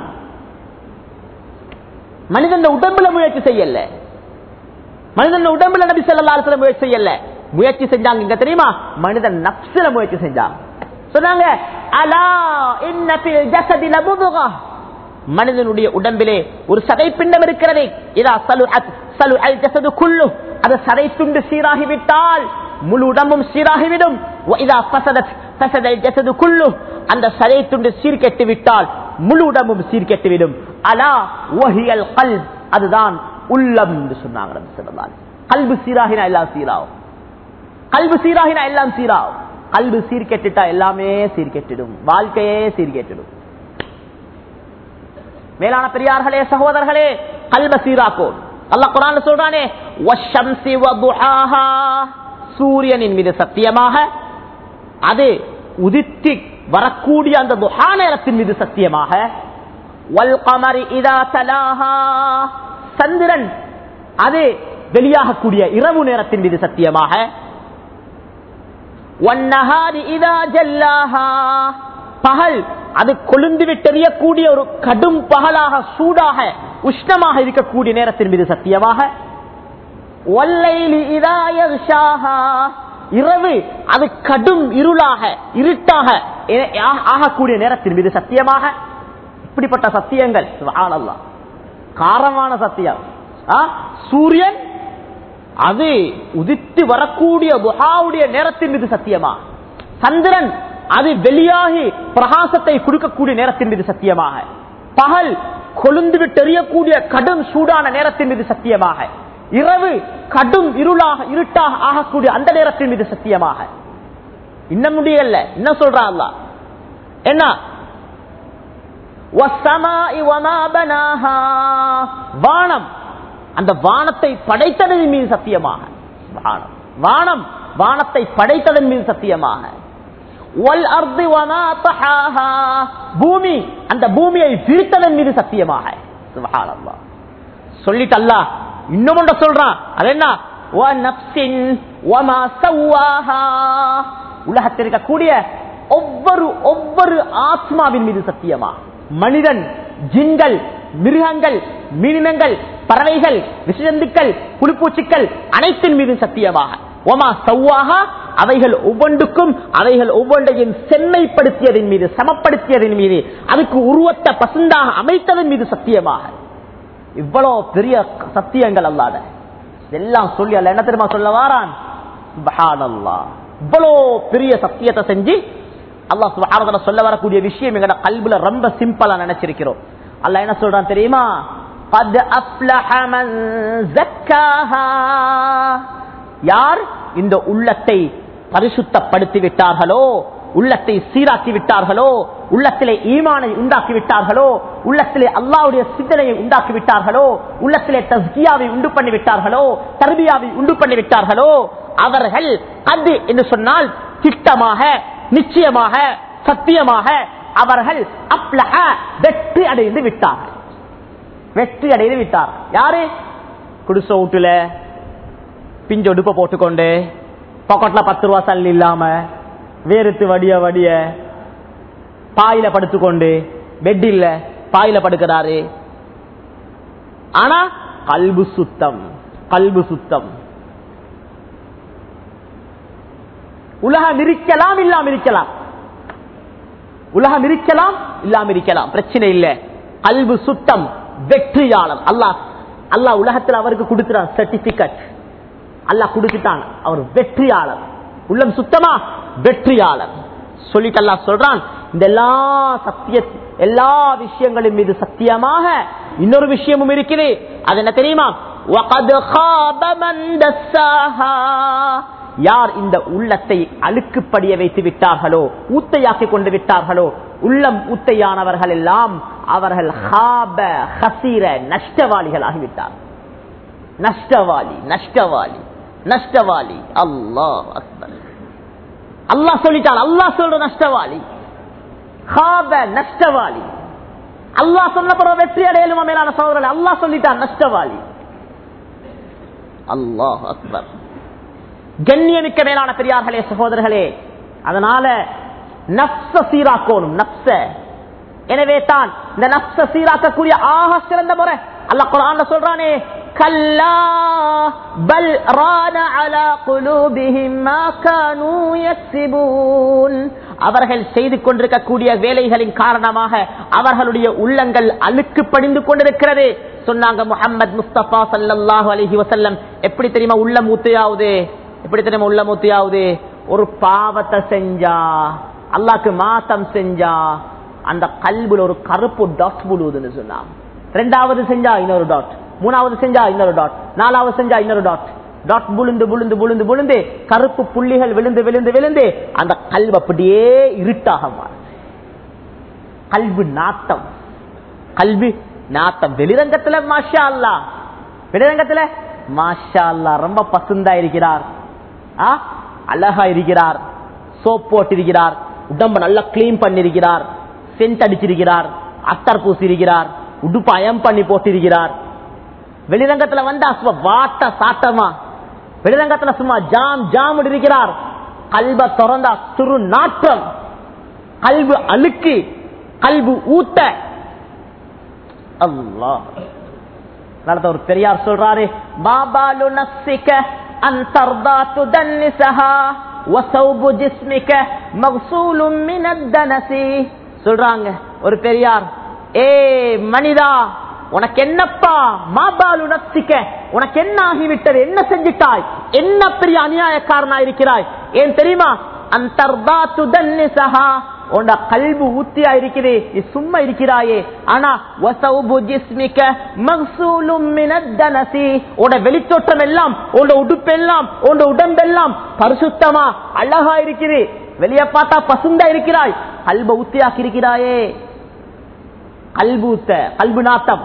மனிதன் உடம்புல முயற்சி செய்யல மனிதன் உடம்புல நபி சொல்லா முயற்சி செய்யல முயற்சி செஞ்சாங்க இங்க தெரியுமா மனிதன் நப்சுல முயற்சி செஞ்சான் சொன்னாங்க அலா இன்ன பில் ஜஸதில முதுகா மனிதனுடைய உடம்பிலே ஒரு சதை பிண்டம் இருக்கிறது இதா சலு சலு அல் ஜசது குள்ளு அது சதை துண்டு சீராகிவிட்டால் முழு உடம்பும் சீராகிவிடும் இதா பசதத் பசதல் ஜசது குள்ளு அந்த சதை துண்டு சீர்கெட்டு விட்டால் முழு உடம்பும் சீர்கெட்டுவிடும் அலா ஒஹியல் கல் அதுதான் உள்ளம் என்று சொன்னாங்க கல்பு சீராகினா எல்லாம் சீராகும் கல்பு சீராகினா எல்லாம் சீராகும் கல்பு சீர்கெட்டுட்டா எல்லாமே சீர்கெட்டிடும் வாழ்க்கையே சீர்கெட்டிடும் மேலான பெரியார்களே சகோதரர்களே கல்ப சீராக்கோ அல்ல குரான் சொல்றானே சூரியனின் மீது சத்தியமாக அது உதித்து வரக்கூடிய அந்த துஹா நேரத்தின் மீது சத்தியமாக சந்திரன் அது வெளியாகக்கூடிய இரவு நேரத்தின் மீது சத்தியமாக பகல் அது கொழுந்து விட்டெறியக்கூடிய ஒரு கடும் பகலாக சூடாக உஷ்ணமாக இருக்கக்கூடிய நேரத்தின் மீது சத்தியமாக இரவு அது கடும் இருளாக இருட்டாக ஆகக்கூடிய நேரத்தின் மீது சத்தியமாக இப்படிப்பட்ட சத்தியங்கள் காரமான சத்தியம் சூரியன் அது உதித்து வரக்கூடிய துஹாவுடைய நேரத்தின் மீது சத்தியமா சந்திரன் அது வெளியாகி பிரகாசத்தை கொடுக்கக்கூடிய நேரத்தின் மீது சத்தியமாக பகல் கொழுந்து விட்டெறியக்கூடிய கடும் சூடான நேரத்தின் மீது சத்தியமாக இரவு கடும் இருளாக இருட்டாக ஆகக்கூடிய அந்த நேரத்தின் மீது சத்தியமாக இன்னும் முடியல என்ன சொல்றா அல்லா என்ன வானம் அந்த வானத்தை படைத்ததன் மீது சத்தியமாக வானம் வானம் வானத்தை படைத்ததன் மீது சத்தியமாக பூமி அந்த பூமியை விரித்ததன் மீது சத்தியமாக சொல்லிட்டு அல்ல இன்னும் ஒன்ற சொல்றான் அது என்ன உலகத்தில் இருக்கக்கூடிய ஒவ்வொரு ஒவ்வொரு ஆத்மாவின் மீது சத்தியமா மனிதன் ஜின்கள் மிருகங்கள் மீனினங்கள் பறவைகள் விஷஜந்துக்கள் புழுப்பூச்சிக்கள் அனைத்தின் மீது சத்தியமாக ஒமா சவ்வாக அவைகள் ஒவ்வொன்றுக்கும் அவைகள் ஒவ்வொன்றையும் செம்மைப்படுத்தியதின் மீது சமப்படுத்தியதின் மீது அதுக்கு உருவத்தை பசுந்தாக அமைத்ததன் மீது சத்தியமாக இவ்வளவு பெரிய சத்தியங்கள் அல்லாத எல்லாம் சொல்லி அல்ல என்ன தெரியுமா சொல்ல வாரான் சுபஹானல்லாஹ். இவ்வளோ பெரிய சத்தியத்தை செஞ்சு அல்லாஹ் சுபஹானஹு சொல்ல வரக்கூடிய விஷயம் எங்கட கல்வில ரொம்ப சிம்பிளா நினைச்சிருக்கிறோம் அல்லாஹ் என்ன சொல்றான் தெரியுமா قد أفلح من زكاها யார் இந்த உள்ளத்தை பரிசுத்தப்படுத்தி விட்டார்களோ உள்ளத்தை சீராக்கி விட்டார்களோ உள்ளத்திலே ஈமானை உண்டாக்கி விட்டார்களோ உள்ளத்திலே அல்லாவுடைய சிந்தனையை உண்டாக்கி விட்டார்களோ உள்ளத்திலே தஸ்கியாவை உண்டு பண்ணி விட்டார்களோ தர்பியாவை உண்டு பண்ணி விட்டார்களோ அவர்கள் அது என்று சொன்னால் திட்டமாக நிச்சயமாக சத்தியமாக அவர்கள் அப்லஹ வெற்றி அடைந்து விட்டார்கள் வெற்றி அடைந்து விட்டார் யாரு குடிச வீட்டுல பிஞ்சு ஒடுப்ப போட்டுக்கொண்டு பாக்கெட்ல பத்து ரூபா சல்லி இல்லாம வேறுத்து வடிய வடிய பாயில படுத்துக்கொண்டு பெட் இல்ல பாயில படுக்கிறாரு ஆனா கல்பு சுத்தம் கல்பு சுத்தம் உலகம் இருக்கலாம் இல்லாம இருக்கலாம் உலகம் இருக்கலாம் இல்லாம இருக்கலாம் பிரச்சனை இல்ல கல்பு சுத்தம் வெற்றியாளர் அல்லாஹ் அல்லாஹ் உலகத்தில் அவருக்கு கொடுக்கிறான் சர்டிபிகேட் அல்லாஹ் கொடுத்துட்டான் அவர் வெற்றியாளர் உள்ளம் சுத்தமா வெற்றியாளர் சொல்லிட்டு அல்லாஹ் சொல்றான் இந்த எல்லா சத்திய எல்லா விஷயங்களின் மீது சத்தியமாக இன்னொரு விஷயமும் இருக்குது அது என்ன தெரியுமா وَقَدْ خَابَ مَنْ دَسَّاهَا. யார் இந்த உள்ளத்தை அழுக்குப்படிய வைத்து விட்டார்களோ ஊத்தையாக்கி கொண்டு விட்டார்களோ உள்ளம் ஊத்தையானவர்கள் எல்லாம் அவர்கள் ஹாப ஹசீர நஷ்டவாளிகள் ஆகிவிட்டார் நஷ்டவாளி நஷ்டவாளி நஷ்டவாளி அல்லாஹ் அக்பர் அல்லாஹ் சொல்லிட்டான் அல்லாஹ் சொல்ற நஷ்டவாளி ஹாப நஷ்டவாளி அல்லாஹ் சொன்ன பிறகு வெற்றி அடையலுமா மேலான சகோதரர்கள் அல்லாஹ் சொல்லிட்டான் நஷ்டவாளி அல்லாஹ் அக்பர் கண்ணியமிக்க மேலான பெரியார்களே சகோதரர்களே அதனால நப்ச சீராக்கணும் நப்ச எனவே தான் இந்த நப்ச சீராக்கக்கூடிய ஆக சிறந்த முறை அல்லாஹ் குர்ஆன்ல சொல்றானே கல்லா பல் ரான அலா குலூபிஹிம் மா கானூ யக்ஸிபூன் அவர்கள் செய்து கொண்டிருக்கக்கூடிய வேலைகளின் காரணமாக அவர்களுடைய உள்ளங்கள் அழுக்கு படிந்து கொண்டிருக்கிறது சொன்னாங்க முஹம்மது முஸ்தபா சல்லல்லாஹு அலைஹி வஸல்லம் எப்படி தெரியுமா உள்ள மூத்தையாவது எப்படி தெரியுமா உள்ள மூத்தையாவது ஒரு பாவத்தை செஞ்சா அல்லாஹ்க்கு மாத்தம் செஞ்சா அந்த கல்புல ஒரு கருப்பு டாட் முழுவதுன்னு சொன்னாங்க ரெண்டாவது செஞ்சா இன்னொரு டாட் மூணாவது செஞ்சா இன்னொரு டாட் நாலாவது செஞ்சா இன்னொரு டாட் டாட் புழுந்து புழுந்து புழுந்து புழுந்து கருப்பு புள்ளிகள் விழுந்து விழுந்து விழுந்து அந்த கல்வி அப்படியே இருட்டாக மாறும் கல்வி நாட்டம் கல்வி நாட்டம் வெளிரங்கத்துல மாஷா அல்லா வெளிரங்கத்துல மாஷா அல்லா ரொம்ப பசுந்தா இருக்கிறார் ஆ? அழகா இருக்கிறார் சோப் போட்டிருக்கிறார் உடம்ப நல்லா கிளீன் பண்ணிருக்கிறார் சென்ட் அடிச்சிருக்கிறார் அத்தர் பூசிருக்கிறார் உடுப்பு அயம் பண்ணி போட்டிருக்கிறார் வெளிரங்கத்துல வந்தா சும்மா வாட்ட சாட்டமா வெளிரங்கத்துல சும்மா ஜாம் ஜாம் இருக்கிறார் கல்ப திறந்தா துரு நாற்றம் கல்பு அழுக்கு கல்பு ஊத்த அல்லாஹ் நடத்த ஒரு பெரியார் சொல்றாரு பாபாலு நஃப்ஸிக அன் தர்தா துதன்னிசஹா வஸௌபு ஜிஸ்மிக மக்சூலும் மினத் தனசி சொல்றாங்க ஒரு பெரியார் ஏ மனிதா உனக்கு என்னப்பா மாபாலு நஃப்ஸிக உனக்கு என்ன ஆகிவிட்டது என்ன செஞ்சிட்டாய் என்ன பெரிய அநியாயக்காரனா இருக்கிறாய் ஏன் தெரியுமா அன் தர்தா துதன்னிசஹா உன்ட கல்பு ஊத்தியா இருக்குது நீ சும்மா இருக்கிறாயே ஆனா வசவுபு ஜிஸ்மிக மக்சூலும் மினத் தனசி உன்ட வெளித்தோற்றம் எல்லாம் உன்ட உடுப்பு எல்லாம் உன்ட உடம்பெல்லாம் பரிசுத்தமா அழகா இருக்குது வெளிய பார்த்தா பசுந்தா இருக்கிறாய் கல்ப ஊத்தியாக்கி இருக்கிறாயே கல்பு ஊத்த கல்பு நாட்டம்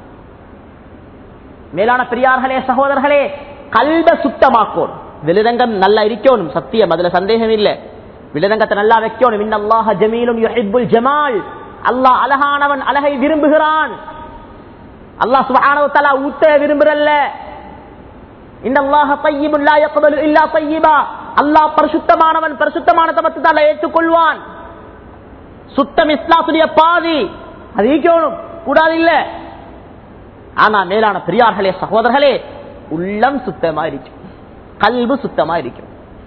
மேலான பெரியார்களே சகோதரர்களே கல்ப சுத்தமாக்கோம் வெளிரங்கம் நல்லா இருக்கணும் சத்தியம் அதுல சந்தேகம் இல்லை விலரங்கத்தை நல்லா வைக்கணும் இன்னல்லாஹ ஜமீலும் யுஹிப்புல் ஜமால் அல்லாஹ் அழகானவன் அழகை விரும்புகிறான் அல்லாஹ் சுப்ஹானஹு வ தஆலா ஊத்த விரும்புறல்ல இன்னல்லாஹ தய்யிபுன் லா யக்பலு இல்லா தய்யிபா அல்லாஹ் பரிசுத்தமானவன் பரிசுத்தமானதை மட்டும் தான் ஏற்றுக்கொள்வான் சுத்தம் இஸ்லாத்துடைய பாதி அது ஈக்கணும் கூடாது இல்ல ஆனா மேலான பெரியார்களே சகோதரர்களே உள்ளம் சுத்தமா இருக்கும் கல்வு சுத்தமா இருக்கும்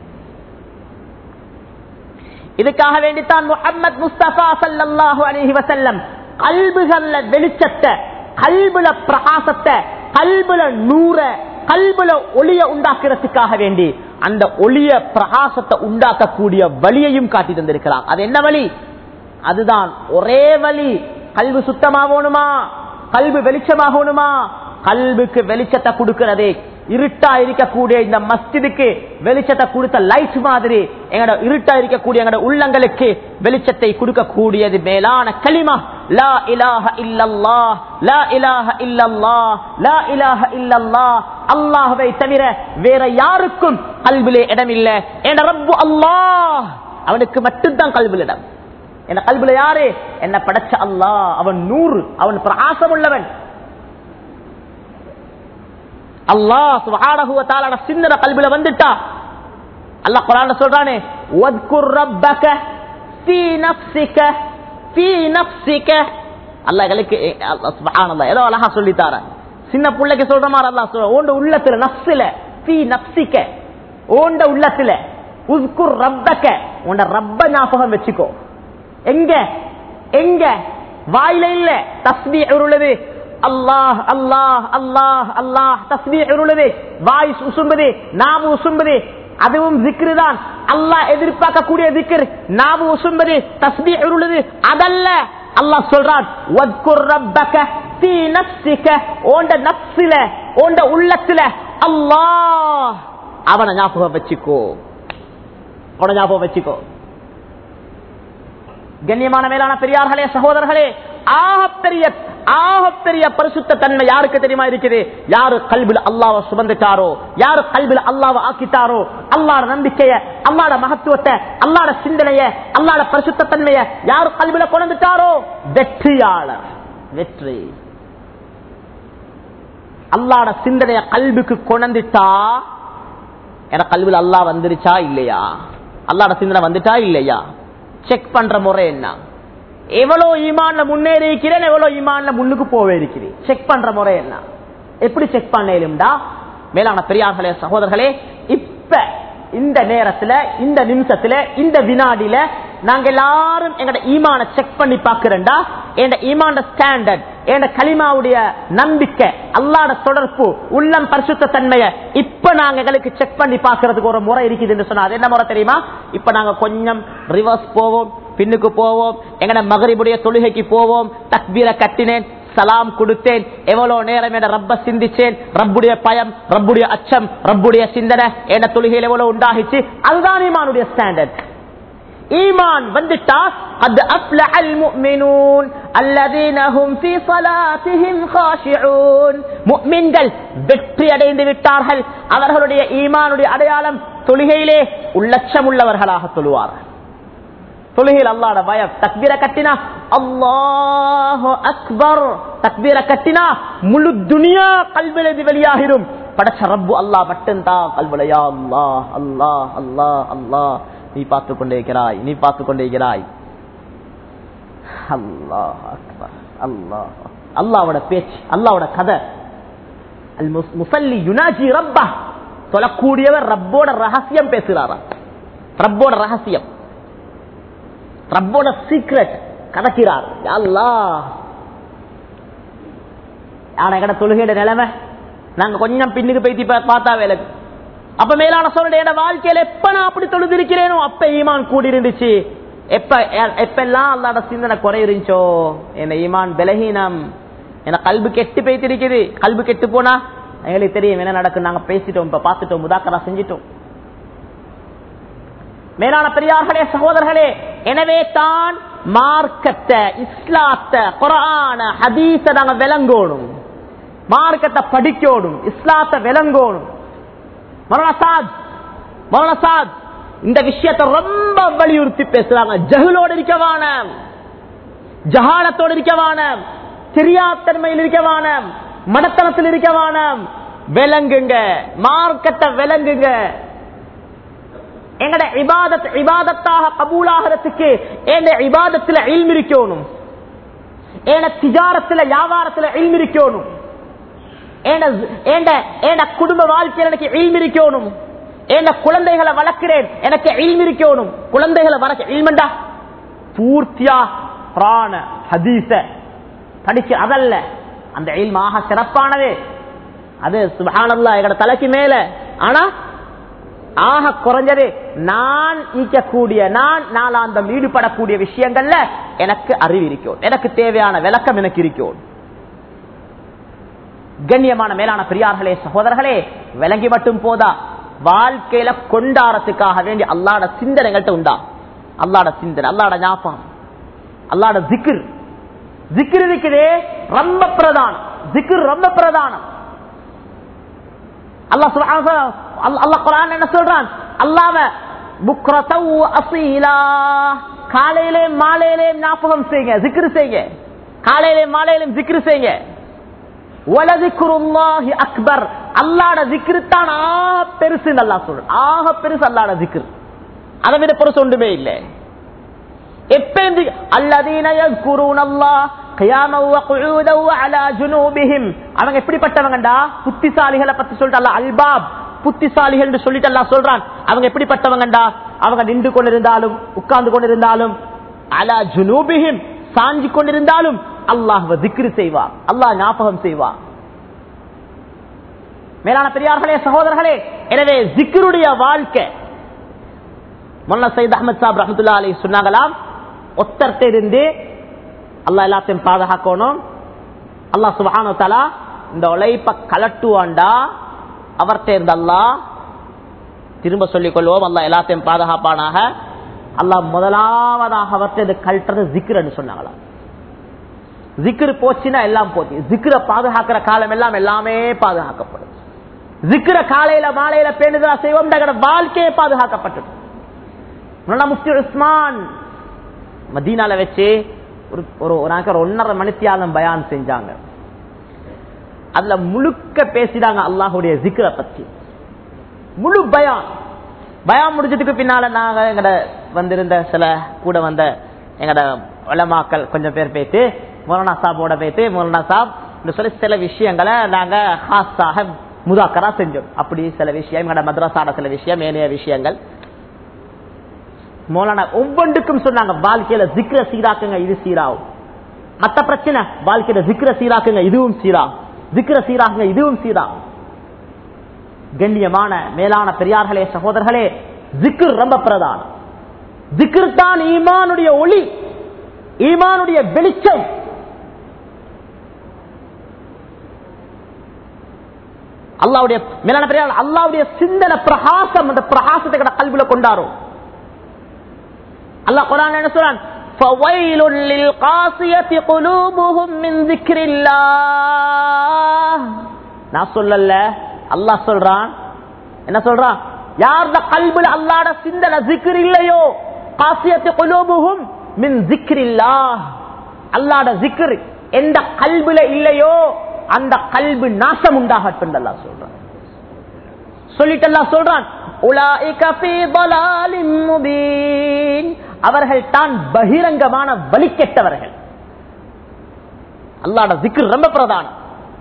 இதுக்காக வேண்டித்தான் முகமது முஸ்தபா சல்லாஹு அலஹி வசல்லம் கல்புகள்ல வெளிச்சத்தை கல்புல பிரகாசத்தை கல்புல நூற கல்புல ஒளிய உண்டாக்குறதுக்காக வேண்டி அந்த ஒளிய பிரகாசத்தை உண்டாக்கக்கூடிய வழியையும் காட்டி தந்திருக்கிறான் அது என்ன வழி அதுதான் ஒரே வழி கல்வி சுத்தமாகணுமா கல்வி வெளிச்சமாகணுமா கல்விக்கு வெளிச்சத்தை கொடுக்கிறதே இருட்டா இருக்கக்கூடிய இந்த மஸ்ஜிதுக்கு வெளிச்சத்தை கொடுத்த லைட் மாதிரி எங்கட இருட்டா இருக்கக்கூடிய எங்கட உள்ளங்களுக்கு வெளிச்சத்தை கொடுக்கக்கூடியது மேலான களிமா லா இலாஹ இல்லல்லா லா இலாஹ இல்லல்லா லா இலாஹ இல்லல்லா அல்லாஹ்வை தவிர வேற யாருக்கும் கல்விலே இடம் இல்ல என ரப்பு அல்லாஹ் அவனுக்கு மட்டும்தான் கல்வியில் இடம் என்ன கல்வில யாரு என்ன படைச்ச அல்லாஹ் அவன் நூறு அவன் பிரகாசம் உள்ளவன் அல்லாஹ் சுப்ஹானஹு வ தஆலா சின்னத கல்வில வந்துட்டா அல்லாஹ் குர்ஆன்ல சொல்றானே வத்குர் ரப்பக ஃபீ நஃப்ஸிக ஃபீ நஃப்ஸிக அல்லாஹ் எங்களுக்கு அல்லாஹ் சுப்ஹானல்லாஹ் ஏதோ அழகா சொல்லி தார சின்ன புள்ளைக்கு சொல்ற மாதிரி அல்லாஹ் சொல்ற ஓண்ட உள்ளத்துல நஃப்ஸில ஃபீ நஃப்ஸிக ஓண்ட உள்ளத்துல உஸ்குர் ரப்பக உண்ட ரப்ப ஞாபகம் வச்சுக்கோ எங்க எங்க வாயில இல்ல தஸ்பீ உருளுது அல்லாஹ் அல்லாஹ் அல்லாஹ் அல்லாஹ் தஸ்பீ உருளுது வாய் உசும்புது நாவு உசும்புது அதுவும் ஜிக்ரு தான் அல்லாஹ் எதிர்பார்க்கக்கூடிய திக்ர் நாவு உசும்புது தஸ்பீ உருளுது அதல்ல அல்லாஹ் சொல்றான் வத்குர் ரப்பக ஃபீ நஃப்ஸிக ஓண்ட நஃப்ஸில ஓண்ட உள்ளத்துல அல்லாஹ் அவனை ஞாபகம் வச்சுக்கோ அவனை ஞாபகம் வச்சுக்கோ கண்ணியமான மேலான பெரியார்களே சகோதரர்களே ஆகப்பெரிய ஆகப்பெரிய பரிசுத்த தன்மை யாருக்கு தெரியுமா இருக்குது யாரு கல்வில அல்லாவை சுமந்துட்டாரோ யாரு கல்வில அல்லாவை ஆக்கிட்டாரோ அல்லாட நம்பிக்கைய அல்லாட மகத்துவத்தை அல்லாட சிந்தனைய அல்லாட பரிசுத்த தன்மைய யாரு கல்வில கொண்டுட்டாரோ வெற்றியாளர் வெற்றி அல்லாட சிந்தனைய கல்விக்கு கொண்டுட்டா என கல்வியில் அல்லா வந்துருச்சா இல்லையா அல்லாட சிந்தனை வந்துட்டா இல்லையா செக் பண்ற முறை என்ன எவ்வளவு ஈமான்ல முன்னேறி இருக்கிறேன் எவ்வளவு ஈமான்ல முன்னுக்கு போவே இருக்கிறேன் செக் பண்ற முறை என்ன எப்படி செக் பண்ணலும்டா மேலான பெரியார்களே சகோதரர்களே இப்ப இந்த நேரத்துல இந்த நிமிஷத்துல இந்த வினாடியில நாங்க எல்லாரும் எங்கட ஈமான செக் பண்ணி பாக்குறேன்டா என் ஈமான ஸ்டாண்டர்ட் என் களிமாவுடைய நம்பிக்கை அல்லாட தொடர்பு உள்ளம் பரிசுத்த தன்மைய இப்ப நாங்க எங்களுக்கு செக் பண்ணி பாக்குறதுக்கு ஒரு முறை இருக்குதுன்னு சொன்னா அது என்ன முறை தெரியுமா இப்ப நாங்க கொஞ்சம் ரிவர்ஸ் போவோம் பின்னுக்கு போவோம் எங்கட மகரிபுடைய தொழுகைக்கு போவோம் தக்பீரை கட்டினேன் சலாம் கொடுத்தேன் எவ்வளவு நேரம் என ரப்ப சிந்திச்சேன் ரப்புடைய பயம் ரப்புடைய அச்சம் ரப்புடைய சிந்தனை என தொழுகையில் எவ்வளவு உண்டாகிச்சு அதுதான் ஈமானுடைய ஸ்டாண்டர்ட் ஈமான் வந்துட்டா அது அஃப்லஹல் முஃமினூன் அல்லதீன ஹும் ஃபீ ஸலாத்திஹிம் காஷிஊன் முஃமின்கள் வெற்றி அடைந்து விட்டார்கள் அவர்களுடைய ஈமானுடைய அடையாளம் தொழுகையிலே உள்ளச்சம் உள்ளவர்களாக தொழுவார்கள் தொழுகையில் அல்லாட பயம் தக்பீர கட்டினா அல்லாஹ் அக்பர் தக்பீர கட்டினா முழு துனியா கல்விலது வெளியாகிரும் படைச்ச ரப்பு அல்லாஹ் மட்டும்தான் கல்விலையா அல்லாஹ் அல்லாஹ் அல்லாஹ் அல்லாஹ் நீ பார்த்து கொண்டே இருக்கிறாய் நீ பார்த்து கொண்டே இருக்கிறாய் அல்லாஹ் அக்பர் அல்லாஹ் அல்லாவோட பேச்சு அல்லாவோட கதை அல் முசல்லி யுனாஜி ரப்பா சொல்லக்கூடியவர் ரப்போட ரகசியம் பேசுறாரா ரப்போட ரகசியம் ரப்போட சீக்ரெட் கதக்கிறார் அல்லா ஆனா எங்கட தொழுகையோட நிலைமை நாங்க கொஞ்சம் பின்னுக்கு போய்த்தி பார்த்தா வேலைக்கு அப்ப மேலான சொல்ற என் வாழ்க்கையில எப்ப நான் அப்படி தொழுது இருக்கிறேனோ அப்ப ஈமான் கூடி இருந்துச்சு எப்ப எப்பெல்லாம் அல்லாட சிந்தனை குறை இருந்துச்சோ என்ன ஈமான் பலகீனம் என்ன கல்பு கெட்டு போய்த்து இருக்குது கல்பு கெட்டு போனா எங்களுக்கு தெரியும் என்ன நடக்கும் நாங்க பேசிட்டோம் இப்ப பார்த்துட்டோம் முதாக்கரா செஞ்சிட்டோம் மேலான பெரியார்களே சகோதரர்களே எனவே தான் மார்க்கத்தை இஸ்லாத்த குரான ஹதீச நாங்க விளங்கோணும் மார்க்கத்தை படிக்கணும் இஸ்லாத்த விளங்கோணும் மரணசாத் மரணசாத் இந்த விஷயத்தை ரொம்ப வலியுறுத்தி பேசுறாங்க ஜகுலோடு இருக்கவான ஜகாலத்தோடு இருக்கவான தெரியாத்தன்மையில் இருக்கவான மடத்தனத்தில் இருக்கவான விளங்குங்க மார்க்கத்தை விளங்குங்க எங்கட இபாதத் இபாதத்தாக கபூலாகிறதுக்கு எங்க இபாதத்துல இல்மு இருக்கணும் ஏன திஜாரத்துல வியாபாரத்துல இல்மு இருக்கணும் ஏன- ஏண்ட ஏண்ட குடும்ப வாழ்க்கையில் எனக்கு இல்மு இருக்கணும் ஏண்ட குழந்தைகளை வளர்க்கிறேன் எனக்கு இல்மு இருக்கணும் குழந்தைகளை வளர்க்க இல்மண்டா பூர்த்தியா பிராண ஹதீச படிக்க அதல்ல அந்த இல்மாக சிறப்பானது அது சுபஹானல்லா எங்கட தலைக்கு மேல ஆனா ஆக குறைஞ்சது நான் ஈக்கக்கூடிய நான் நாளாந்தம் ஈடுபடக்கூடிய விஷயங்கள்ல எனக்கு அறிவு இருக்கும் எனக்கு தேவையான விளக்கம் எனக்கு இருக்கும் கண்ணியமான மேலான பெரியார்களே சகோதரர்களே விளங்கி மட்டும் போதா வாழ்க்கையில கொண்டாடத்துக்காக வேண்டி அல்லாட சிந்தனைகள்ட்ட உண்டா அல்லாட சிந்தனை அல்லாட ஞாபகம் அல்லாட ஜிக்ர் ஜிக்ர் இருக்குதே ரொம்ப பிரதானம் ஜிக்ர் ரொம்ப பிரதானம் அல்லாஹ் சுப்ஹானஹு வ தஆலா அல்- அல்லாஹ் குர்ஆன் என்ன சொல்றான் அல்லாஹ்வ புக்ரதவ் அசீலா காலையிலே மாலையிலே ஞாபகம் செய்யுங்க ஜிக்ர் செய்யுங்க காலையிலே மாலையிலும் ஜிக்ர் செய்யுங்க வலதிக்குருல்லாஹி அக்பர் அல்லாட ஜிக்ரு தான் ஆக பெருசு அல்லாஹ் சொல்ற ஆக பெருசு அல்லாட ஜிக்ர் அதை விட பெருசு ஒன்றுமே இல்லை எப்ப அல்லதீன யஸ்குரூனல்லாஹ் கியாமன் வ குஊதன் வ அலா ஜுனூபிஹிம் அவங்க எப்படிப்பட்டவங்கடா புத்திசாலிகளை பத்தி சொல்லிட்டு அல்லாஹ் அல்பாப் புத்திசாலிகள் என்று சொல்லிட்டு அல்லாஹ் சொல்றான் அவங்க எப்படிப்பட்டவங்கடா அவங்க நின்று கொண்டிருந்தாலும் உட்கார்ந்து கொண்டிருந்தாலும் அலா ஜுனூபிஹிம் சாஞ்சி கொண்டிருந்தாலும் அல்லாஹ் திக்ரு செய்வா அல்லாஹ் ஞாபகம் செய்வா மேலான பெரியார்களே சகோதரர்களே எனவே ஜிக்ருடைய வாழ்க்கை மொல்ல சைத் அஹமத் சாப் ரஹமத்துல்லா அலி சொன்னாங்களாம் ஒத்தர்ட்ட இருந்து அல்லாஹ் எல்லாத்தையும் பாதுகாக்கணும் அல்லாஹ் சுபஹானு தலா இந்த உழைப்ப கலட்டுவாண்டா அவர்கிட்ட இருந்த அல்லாஹ் திரும்ப சொல்லிக் கொள்வோம் அல்லாஹ் எல்லாத்தையும் பாதுகாப்பானாக அல்லாஹ் முதலாவதாக அவர்கிட்ட இது கழட்டுறது ஜிக்ருன்னு சொன்னாங்களாம் ஜிக்ரு போச்சுன்னா எல்லாம் போச்சு ஜிக்ர பாதுகாக்கிற காலம் எல்லாம் எல்லாமே பாதுகாக்கப்படும் ஜிக்ர காலையில மாலையில பேணுதலா செய்வோம் வாழ்க்கையே பாதுகாக்கப்பட்டது முன்னாடி முஃப்தி உஸ்மான் மதீனால வச்சு ஒரு ஒரு ஒரு நாளைக்கு ஒரு ஒன்னரை மணித்தியாலம் பயான் செஞ்சாங்க அதுல முழுக்க பேசினாங்க அல்லாஹுடைய ஜிக்ர பத்தி முழு பயான் பயான் முடிஞ்சதுக்கு பின்னால நாங்க எங்கட வந்திருந்த சில கூட வந்த எங்கட வளமாக்கள் கொஞ்சம் பேர் பேத்து மௌலானா சாப்போட பேத்து மௌலானா சாப் இந்த சொல்லி சில விஷயங்களை நாங்க ஹாஸாக முதாக்கரா செஞ்சோம் அப்படி சில விஷயம் எங்கட மദ്രസാட சில விஷயம் ஏனைய விஷயங்கள் மௌலானா ஒவ்வொன்றுக்கும் சொன்னாங்க வாழ்க்கையில ஜிக்ர சீராக்குங்க இது சீராகும் மத்த பிரச்சனை வாழ்க்கையில ஜிக்ர சீராக்குங்க இதுவும் சீரா ஜிக்ர சீராக்குங்க இதுவும் சீராகும் கண்ணியமான மேலான பெரியார்களே சகோதரர்களே ஜிக்ர் ரொம்ப பிரதானம் ஜிக்ர் தான் ஈமானுடைய ஒளி ஈமானுடைய வெளிச்சம் அல்லாவுடைய மேலான பெரியார் அல்லாவுடைய சிந்தனை பிரகாசம் அந்த பிரகாசத்தை கூட கல்வியில கொண்டாரும் அல்லாஹ் குரான் என்ன சொல்றான் فَوَيْلٌ لِلْقَاسِيَةِ قُلُوبُهُمْ مِنْ ذِكْرِ اللَّهِ நான் சொல்லல அல்லாஹ் சொல்றான் என்ன சொல்றான் யார்த கல்புல அல்லாட சிந்தனை ஜிக்ர் இல்லையோ காசியத்து குலூபுஹும் மின் ஜிக்ரில்லாஹ் அல்லாட ஜிக்ர் எந்த கல்புல இல்லையோ அந்த கல்பு நாசம் உண்டாகட்டும் அல்லாஹ் சொல்றான் சொல்லிட்டு அல்லாஹ் சொல்றான் உலாயிக ஃபீ ضلالٍ முபீன் அவர்கள் தான் பகிரங்கமான வழி கெட்டவர்கள் அல்லாட ஜிக்ர் ரொம்ப பிரதானம்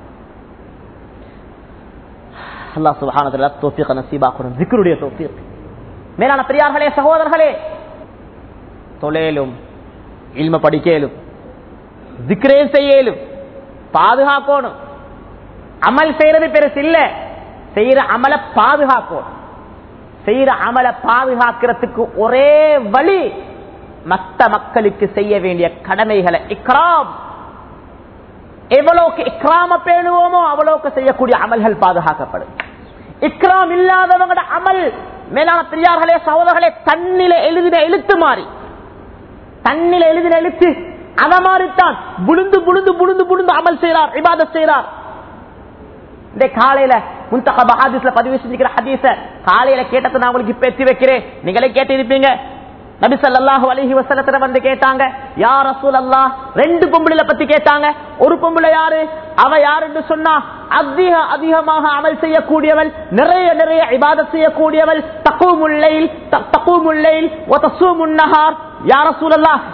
அல்லாஹ் சுபஹானஹு தௌஃபீக நசீபாக்கணும் ஜிக்ருடைய தௌஃபீக் மேலான பெரியார்களே சகோதரர்களே தொலேலும் இல்ம படிக்கலும் ஜிக்ரே செய்யலும் பாதுகாக்கணும் அமல் செய்யறது பெருசு இல்ல செய்யற அமல பாதுகாக்கணும் செய்யற அமல பாதுகாக்கிறதுக்கு ஒரே வழி மத்த மக்களுக்கு செய்ய வேண்டிய கடமைகளை இக்ராம் எவ்வளவுக்கு இக்ராம பேணுவோமோ அவ்வளவுக்கு செய்யக்கூடிய அமல்கள் பாதுகாக்கப்படும் இக்ராம் இல்லாதவங்களோட அமல் மேலான பெரியார்களே சகோதரர்களே தண்ணில எழுதின எழுத்து மாறி தண்ணில எழுதின எழுத்து அத மாதிரித்தான் புழுந்து புழுந்து புழுந்து புழுந்து அமல் செய்யறார் இபாத செய்யறார் இந்த காலையில முந்தகப ஹாதிஸ்ல பதிவு செஞ்சுக்கிற ஹதீஸ காலையில கேட்டதை நான் உங்களுக்கு இப்ப எத்தி வைக்கிறேன் நீங்களே கேட்டு இருப்பீங்க நபி ஸல்லல்லாஹு அலைஹி வஸல்லத்துல வந்து கேட்டாங்க யா ரசூலல்லாஹ் ரெண்டு பொம்பளைல பத்தி கேட்டாங்க ஒரு பொம்பளை யாரு அவ யாருன்னு சொன்னா அதிக அதிகமாக அமல் செய்யக்கூடியவள் நிறைய நிறைய இபாதத் செய்யக்கூடியவள் தக்கூமுல் லைல் தக்கூமுல் லைல் வ தஸூமுன் நஹார் யா ரசூலல்லாஹ்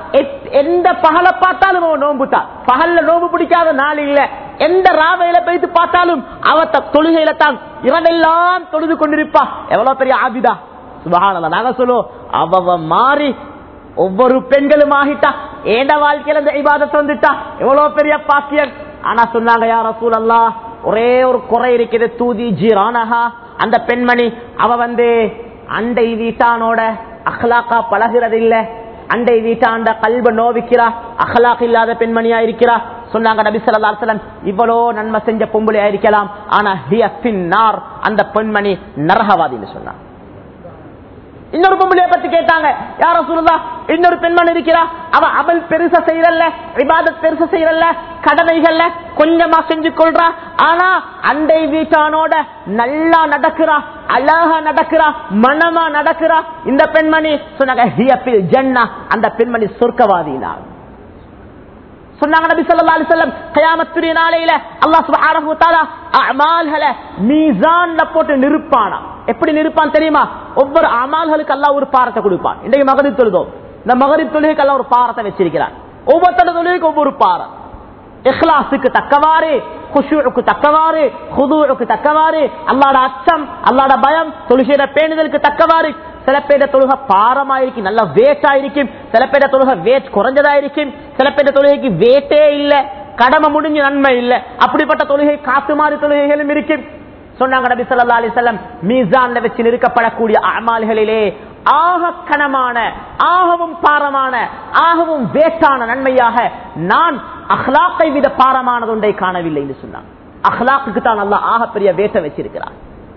எந்த பகலை பார்த்தாலும் அவன் நோன்பு தான் பகல்ல நோன்பு பிடிக்காத நாள் இல்ல எந்த ராவையில போயிட்டு பார்த்தாலும் அவ த- தொழுகையில தான் இரவெல்லாம் தொழுது கொண்டிருப்பா எவ்வளவு பெரிய ஆபிதா சுபஹானல்லாஹ் நாங்க சொல்லுவோம் அவ மாறி ஒவ்வொரு பெண்களும் ஆகிட்டா ஏண்ட வாழ்க்கையில இந்த இபாதத்தை வந்துட்டா எவ்வளவு பெரிய பாக்கியம் ஆனா சொன்னாங்க யார் ரசூல் ஒரே ஒரு குறை இருக்குது தூதி ஜீரானஹா அந்த பெண்மணி அவ வந்து அண்டை வீட்டானோட அஹ்லாக்கா பழகிறது இல்ல அண்டை வீட்டாண்ட கல்வ நோவிக்கிறா அஹ்லாக் இல்லாத பெண்மணியா இருக்கிறா சொன்னாங்க நபி ஸல்லல்லாஹு அலைஹி வஸல்லம் இவ்வளோ நன்மை செஞ்ச பொம்பளையா இருக்கலாம் ஆனா ஹிய ஃபின்னார் அந்த பெண்மணி நரகவாதின்னு சொன்னாங்க இன்னொரு பொம்பளைய பத்தி கேட்டாங்க யார சொல்லுதா இன்னொரு பெண்மணி இருக்கிறா அவ அமல் பெருசா செய்யறல்ல விவாதத் பெருசா செய்யறல்ல கடமைகள்ல கொஞ்சமா செஞ்சு கொள்றா ஆனா அண்டை வீட்டானோட நல்லா நடக்கிறா அழகா நடக்கிறா மனமா நடக்கிறா இந்த பெண்மணி சொன்னாங்க "ஹிய ஃபில் ஜன்னா." அந்த பெண்மணி சொர்க்கவாதினார் சொன்னாங்க நபி ஸல்லல்லாஹு அலைஹி வஸல்லம் கியாமத்துடைய நாளையில அல்லாஹ் சுப்ஹானஹு வ தஆலா அமால்களை மீசான்ல போட்டு நிறுப்பானா எப்படி நிறுப்பான் தெரியுமா ஒவ்வொரு அமால்களுக்கு அல்லாஹ் ஒரு பாரத்தை கொடுப்பான் இன்றைக்கு மகரிப் தொழுதோம் இந்த மகரிப் தொழுகைக்கு அல்லாஹ் ஒரு பாரத்தை வச்சிருக்கிறான் ஒவ்வொருத்தர தொழுகைக்கு ஒவ்வொரு பாரம் இஹ்லாஸுக்கு தக்கவாறு குஷூக்கு தக்கவாறு ஹுதூக்கு தக்கவாறு அல்லாட அச்சம் அல்லாட பயம் தொழுகையிட பேணுதலுக்கு தக்கவாறு சில பேர தொழுக பாரமா இருக்கும் நல்ல வேட்டா இருக்கும் சில பேர தொழுக வேட் குறைஞ்சதா இருக்கும் சில பேர தொழுகைக்கு வேட்டே இல்ல கடமை முடிஞ்ச நன்மை இல்ல அப்படிப்பட்ட தொழுகை காத்து மாறி தொழுகைகளும் இருக்கும் சொன்னாங்க நபி ஸல்லல்லாஹு அலைஹி வஸல்லம் மீசான்ல வச்சு நிறுக்கப்படக்கூடிய அமால்களிலே ஆக கனமான ஆகவும் பாரமான ஆகவும் வேட்டான நன்மையாக நான் அஹ்லாக்கை விட பாரமானது ஒன்றை காணவில்லை என்று சொன்னான் அஹ்லாக்குக்கு தான் அல்லாஹ் ஆக பெரிய வேட்டை வச்சிருக்கிறான்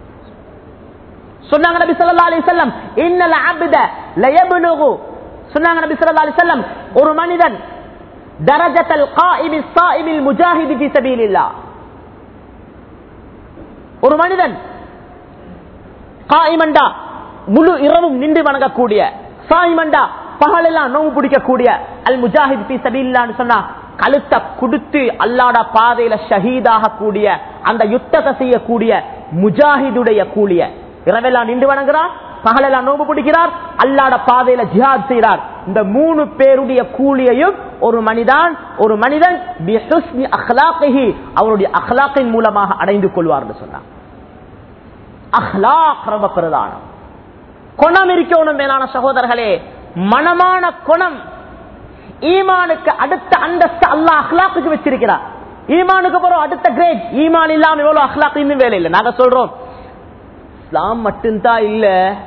சொன்னாங்க நபி ஸல்லல்லாஹு அலைஹி வஸல்லம் இன்னல் அப்த லயப்லுகு சொன்னாங்க நபி ஸல்லல்லாஹு அலைஹி வஸல்லம் ஒரு மனிதன் தரஜத்தல் காயிமி ஸாயிமில் முஜாஹிதி ஃபீ சபீலில்லாஹ் ஒரு மனிதன் காயிமண்டா முழு இரவும் நின்று வணங்கக்கூடிய சாயிமண்டா பகலெல்லாம் நோவு பிடிக்கக்கூடிய அல் முஜாஹித் பி சபீல்லான்னு சொன்னா கழுத்தை கொடுத்து அல்லாட பாதையில ஷஹீதாக கூடிய அந்த யுத்தத்தை செய்யக்கூடிய முஜாஹிதுடைய கூலிய இரவெல்லாம் நின்று வணங்குறார் பகலெல்லாம் நோம்பு பிடிக்கிறார் அல்லாட பாதையில ஜிஹாத் செய்கிறார் இந்த மூணு பேருடைய கூலியையும் ஒரு மனிதன் ஒரு மனிதன் பிஹுஸ்னி அஹ்லாக்கிஹி அவருடைய அஹ்லாக்கின் மூலமாக அடைந்து கொள்வார் என்று சொன்னார் அஹ்லாக் ரொம்ப பிரதானம் குணம் இருக்கணும் மேலான சகோதரர்களே மனமான குணம் ஈமானுக்கு அடுத்த அந்தஸ்து அல்லாஹ் அஹ்லாக்குக்கு வச்சிருக்கிறார் ஈமானுக்கு போறோம் அடுத்த கிரேட் ஈமான் இல்லாம எவ்வளவு அஹ்லாக் இன்னும் வேலை இல்லை நாங்க சொல்றோம் இஸ்லாம் மட்டும்தான் இல்ல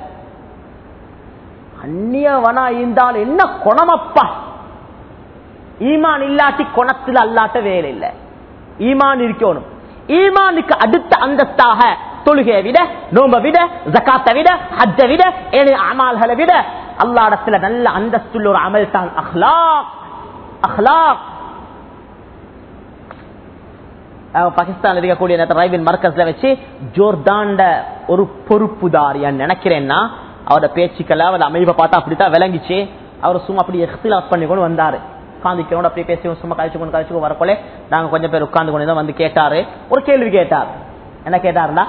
அந்நியவனா இருந்தால் என்ன குணமப்பா ஈமான் இல்லாட்டி குணத்துல அல்லாட்ட வேலை இல்லை ஈமான் இருக்கணும் ஈமானுக்கு அடுத்த அந்தஸ்தாக தொழுகையை விட நோம்ப விட ஜக்காத்தை விட ஹஜ்ஜ விட ஏனைய அமால்களை விட அல்லாடத்துல நல்ல அந்தஸ்துள்ள ஒரு அமல் தான் அஹ்லாக் அஹ்லாக் பாகிஸ்தான் இருக்கக்கூடிய ரயில்வின் மர்க்கஸ்ல வச்சு ஜோர்டாண்ட ஒரு பொறுப்புதாரியான்னு நினைக்கிறேன்னா அவரோட பேச்சுக்களை அவரோட அமைப்பை பார்த்தா அப்படித்தான் விளங்கிச்சு அவர் சும்மா அப்படி எக்ஸ்பிலாஸ் பண்ணி கொண்டு வந்தாரு உட்காந்துக்கிறோம் அப்படியே பேசி சும்மா கழிச்சு கொண்டு கழிச்சு வரப்போல நாங்க கொஞ்சம் பேர் உட்கார்ந்து கொண்டு வந்து கேட்டாரு ஒரு கேள்வி கேட்டார் என்ன கேட்டாருன்னா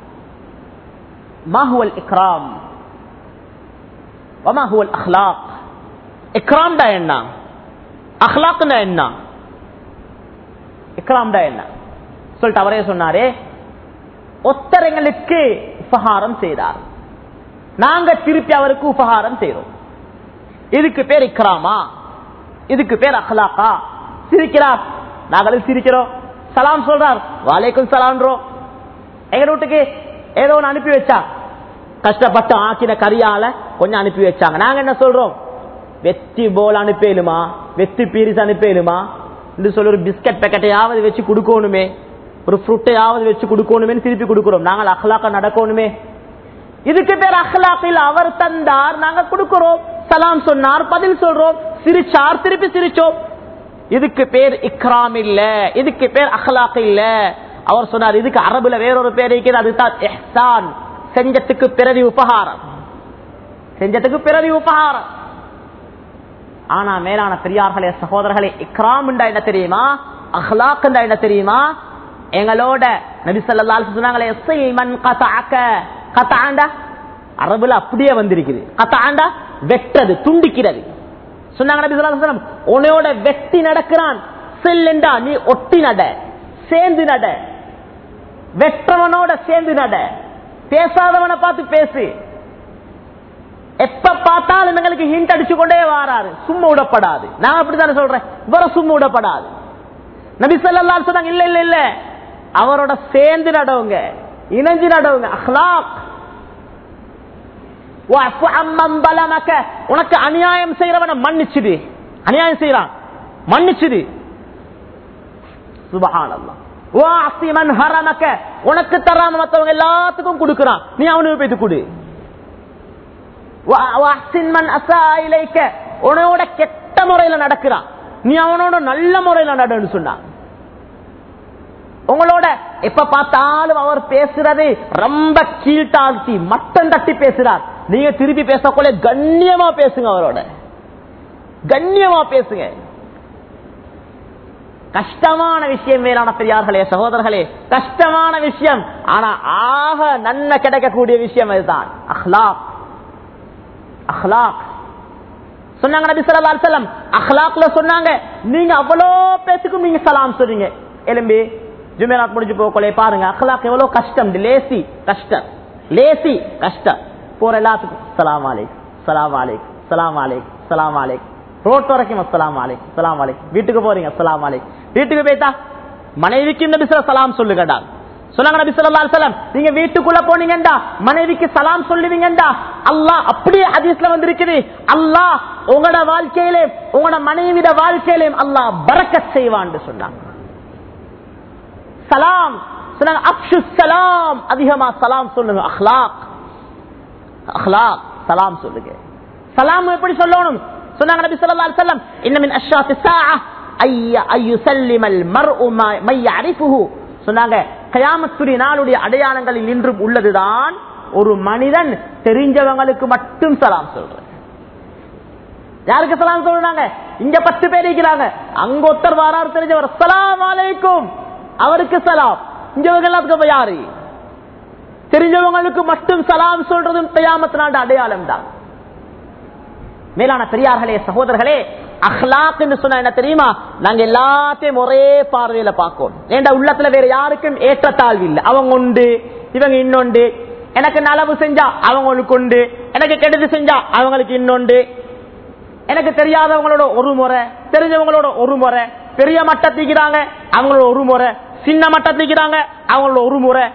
மாஹுவல் இக்ராம் வமாஹுவல் அஹ்லாக் இக்ராம்டா என்ன அஹ்லாக்னா என்ன இக்ராம்டா என்ன சொல்லிட்டு அவரே சொன்னாரே ஒத்தரைங்களுக்கு உபகாரம் செய்தார் நாங்க திருப்பி அவருக்கு உபகாரம் செய்யறோம் இதுக்கு பேர் இக்ராமா இதுக்கு பேர் அஹ்லாக்கா சிரிக்கிறார் நாங்களும் சிரிக்கிறோம் சலாம் சொல்றார் வாலைக்கும் சலாம்ன்றோம் எங்க வீட்டுக்கு ஏதோ ஒன்று அனுப்பி வச்சா கஷ்டப்பட்டு ஆக்கின கரியால கொஞ்சம் அனுப்பி வச்சாங்க நாங்க என்ன சொல்றோம் வெத்தி போல் அனுப்பேலுமா வெத்தி பீரிஸ் அனுப்பேலுமா சொல்லி ஒரு பிஸ்கட் பேக்கெட்டையாவது வச்சு கொடுக்கணுமே ஒரு ஃப்ரூட்டையாவது வச்சு கொடுக்கணுமே திருப்பி கொடுக்கிறோம் நாங்கள் அஹ்லாக்கா நடக்கணுமே இதுக்கு பேர் அஹ்லாக்கில் அவர் தந்தார் நாங்க கொடுக்கிறோம் சலாம் சொன்னார் பதில் சொல்றோம் சிரிச்சார் திருப்பி சிரிச்சோம் இதுக்கு பேர் இக்ராம் இல்ல இதுக்கு பேர் அஹ்லாக் இல்ல அவர் சொன்னார் இதுக்கு அரபுல வேறொரு பேர் இருக்கிறது அதுதான் எஹ்சான் செஞ்சத்துக்கு பிறவி உபகாரம் செஞ்சத்துக்கு பிறவி உபகாரம் ஆனா மேலான பெரியார்களே சகோதரர்களே இக்ராம் என்ன தெரியுமா அஹ்லாக் என்ன தெரியுமா எங்களோட நபி சொல்லா சொன்னாங்களே கத்தாண்டா அரபுல அப்படியே வந்திருக்குது கத்தாண்டா வெட்டுறது துண்டிக்கிறது சொன்னாங்க நபி ஸல்லல்லாஹு அலைஹி வஸல்லம், உன்னையோட வெட்டி நடக்கிறான் செல்லுண்டா நீ ஒட்டி நட சேர்ந்து நட வெற்றவனோட சேர்ந்து நட பேசாதவனை பார்த்து பேசு எப்ப பார்த்தாலும் எங்களுக்கு ஹிண்ட் அடிச்சு கொண்டே வாராரு சும்மா விடப்படாது நான் அப்படித்தானே சொல்றேன் இவரை சும்மா விடப்படாது நபி ஸல்லல்லாஹு அலைஹி சொன்னாங்க இல்ல இல்ல இல்ல அவரோட சேர்ந்து நடவுங்க இணைஞ்சு நடவுங்க அஹ்லாக் வஅஃபு அம்மன் பலமக. உனக்கு அநியாயம் செய்யறவனை மன்னிச்சுடு அநியாயம் செய்யறான் மன்னிச்சுடு சுபஹானல்லாஹ் வாசி மன் ஹரமக. உனக்கு தராம மத்தவங்க எல்லாத்துக்கும் கொடுக்கறான் நீ அவனுக்கு போயிட்டு கொடு வ- வஅஹ்சின் மன் அஸா இலைக்க. உன்னோட கெட்ட முறையில நடக்கிறான் நீ அவனோட நல்ல முறையில நடன்னு சொன்னான் உங்களோட எப்ப பார்த்தாலும் அவர் பேசுறது ரொம்ப கீழ்த்தாழ்த்தி மட்டம் தட்டி பேசுறார் நீங்க திருப்பி பேசக்குள்ள கண்ணியமா பேசுங்க அவரோட கண்ணியமா பேசுங்க கஷ்டமான விஷயம் மேலான பெரியார்களே சகோதரர்களே கஷ்டமான விஷயம் ஆனா ஆக நன்மை கிடைக்கக்கூடிய விஷயம் அதுதான் அஹ்லாக் அஹ்லாக் சொன்னாங்க நபி ஸல்லல்லாஹு அலைஹி வஸல்லம் அஹ்லாக்ல சொன்னாங்க நீங்க அவ்வளோ பேத்துக்கும் நீங்க சலாம் சொல்றீங்க எலும்பி ஜுமேராத் முடிஞ்சு போகலே பாருங்க அஹ்லாக் எவ்வளவு கஷ்டம் லேசி கஷ்டம் லேசி கஷ்டம் போற எல்லாத்துக்கும் சலாம் அலைக் சலாம் அலைக் சலாம் அலைக் சலாம் அலைக் ரோட் வரைக்கும் அஸ்ஸலாமு அலைக்கும் சலாம் அலைக்கும் வீட்டுக்கு போறீங்க அஸ்ஸலாமு அலைக்கும் வீட்டுக்கு போயிட்டா மனைவிக்கு நபி ஸல்லல்லாஹு சலாம் சொல்லுங்கடா சொன்னாங்க நபி ஸல்லல்லாஹு அலைஹி வஸல்லம் நீங்க வீட்டுக்குள்ள போனீங்கடா மனைவிக்கு சலாம் சொல்லுவீங்கடா அல்லாஹ் அப்படியே ஹதீஸ்ல வந்திருக்குது அல்லாஹ் உங்களோட வாழ்க்கையிலே உங்களோட மனைவிட வாழ்க்கையிலே அல்லாஹ் பரக்கத் செய்வான்னு சொன்னாங்க சலாம் சொன்னாங்க அப்ஷு சலாம் அதிகமா சலாம் சொல்லுங்க அஹ்லாக் அஹ்லாக் சலாம் சொல்லுங்க சலாம் எப்படி சொல்லணும் சொன்னாங்க நபி ஸல்லல்லாஹு அலைஹி வஸல்லம் இன்ன மின் அஷ்ராத்தி ஸாஅ ஐய அய்யுசல்லிமல் மர்உ மா- மை யஅரிஃபுஹு சொன்னாங்க கயாமத்துடைய நாளுடைய அடையாளங்களில் இன்றும் உள்ளதுதான் ஒரு மனிதன் தெரிஞ்சவங்களுக்கு மட்டும் சலாம் சொல்ற யாருக்கு சலாம் சொல்றாங்க இங்க பத்து பேர் இருக்கிறாங்க அங்க ஒருத்தர் வாராரு தெரிஞ்சவர் சலாம் அலைக்கும் அவருக்கு சலாம் இங்க இவங்க எல்லாத்துக்கும் யாரு தெரிஞ்சவங்களுக்கு மட்டும் சலாம் சொல்றதும் கயாமத்து நாடு அடையாளம் தான் மேலான பெரியார்களே சகோதரர்களே அஹ்லாக் என்று சொன்னா என்ன தெரியுமா நாங்க எல்லாத்தையும் ஒரே பார்வையில பார்க்கணும் ஏண்டா உள்ளத்துல வேற யாருக்கும் ஏற்றத்தாழ்வு இல்லை அவங்க உண்டு இவங்க இன்னொண்டு எனக்கு நலவு செஞ்சா அவங்களுக்கு உண்டு எனக்கு கெடுதி செஞ்சா அவங்களுக்கு இன்னொண்டு எனக்கு தெரியாதவங்களோட ஒரு முறை தெரிஞ்சவங்களோட ஒரு முறை பெரிய மட்டத்திக்கிறாங்க அவங்களோட ஒரு முறை சின்ன மட்டத்திக்கிறாங்க அவங்களோட ஒரு முறை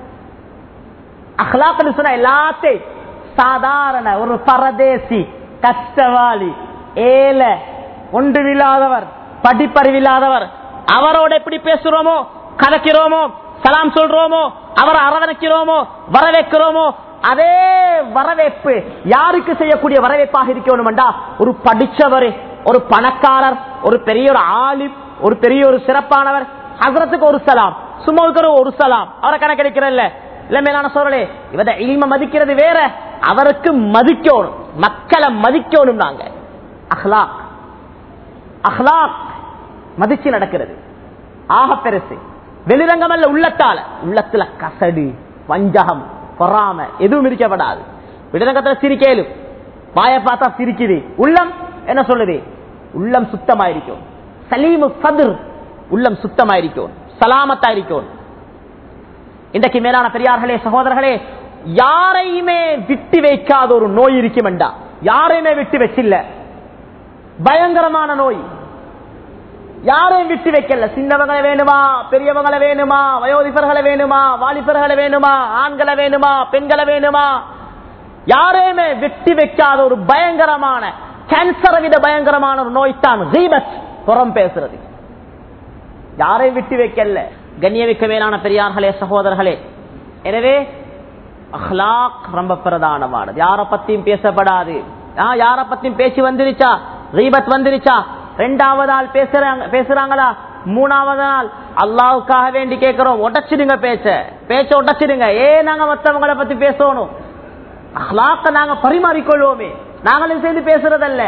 அஹ்லாக்னு சொன்ன எல்லாத்தையும் சாதாரண ஒரு பரதேசி கஷ்டவாளி ஏழை ஒன்றுமில்லாதவர் படிப்பறிவில்லாதவர் அவரோட எப்படி பேசுறோமோ கலக்கிறோமோ சலாம் சொல்றோமோ அவரை அரவணைக்கிறோமோ வரவேற்கிறோமோ அதே வரவேற்பு யாருக்கு செய்யக்கூடிய வரவேற்பாக இருக்கணும்டா ஒரு படிச்சவர் ஒரு பணக்காரர் ஒரு பெரிய ஒரு ஆலிம் ஒரு பெரிய ஒரு சிறப்பானவர் ஹசரத்துக்கு ஒரு சலாம் சும்மாவுக்கு ஒரு சலாம் அவரை கணக்கெடுக்கிறல்ல இல்ல மேலான சோழலே இவத இல்ம மதிக்கிறது வேற அவருக்கு மதிக்கணும் மக்களை மதிக்கணும் நாங்க அஹ்லாக் அஹ்லாக் மதிச்சு நடக்கிறது ஆக பெருசு வெளிரங்கம் அல்ல உள்ளத்தால உள்ளத்துல கசடு வஞ்சகம் பொறாம எதுவும் இருக்கப்படாது வெளிரங்கத்துல சிரிக்கலும் வாய பார்த்தா சிரிக்குது உள்ளம் என்ன சொல்லுது உள்ளம் சுத்தமாயிருக்கும் சலீமு சதுர் உள்ளம் சுத்தமாயிருக்கும் சலாமத்தாயிருக்கும் இன்றைக்கு மேலான பெரியார்களே சகோதரர்களே யாரையுமே விட்டு வைக்காத ஒரு நோய் இருக்குமெண்டா யாரையுமே விட்டு வச்சில்ல பயங்கரமான நோய் யாரையும் விட்டு வைக்கல சின்னவங்களை வேணுமா பெரியவங்களை வேணுமா வயோதிபர்களை வேணுமா வாலிபர்களை வேணுமா ஆண்களை வேணுமா பெண்களை வேணுமா யாரையுமே வெட்டி வைக்காத ஒரு பயங்கரமான கேன்சரை விட பயங்கரமான ஒரு நோய் தான் ரீபத் புறம் பேசுறது யாரையும் விட்டு வைக்கல கண்ணியமிக்க மேலான பெரியார்களே சகோதரர்களே எனவே அஹ்லாக் ரொம்ப பிரதானமானது யார பத்தியும் பேசப்படாது ஆ, யார பத்தியும் பேச்சு வந்துருச்சா ரீபத் வந்துருச்சா ரெண்டாவது ஆள் பேசுறாங்க பேசுறாங்களா மூணாவது நாள் அல்லாவுக்காக வேண்டி கேட்கிறோம் உடைச்சிடுங்க பேச்ச பேச்ச உடைச்சிடுங்க ஏன் நாங்க மத்தவங்களை பத்தி பேசணும் அஹ்லாக்க நாங்க பரிமாறிக்கொள்வோமே நாங்களும் சேர்ந்து பேசுறதல்ல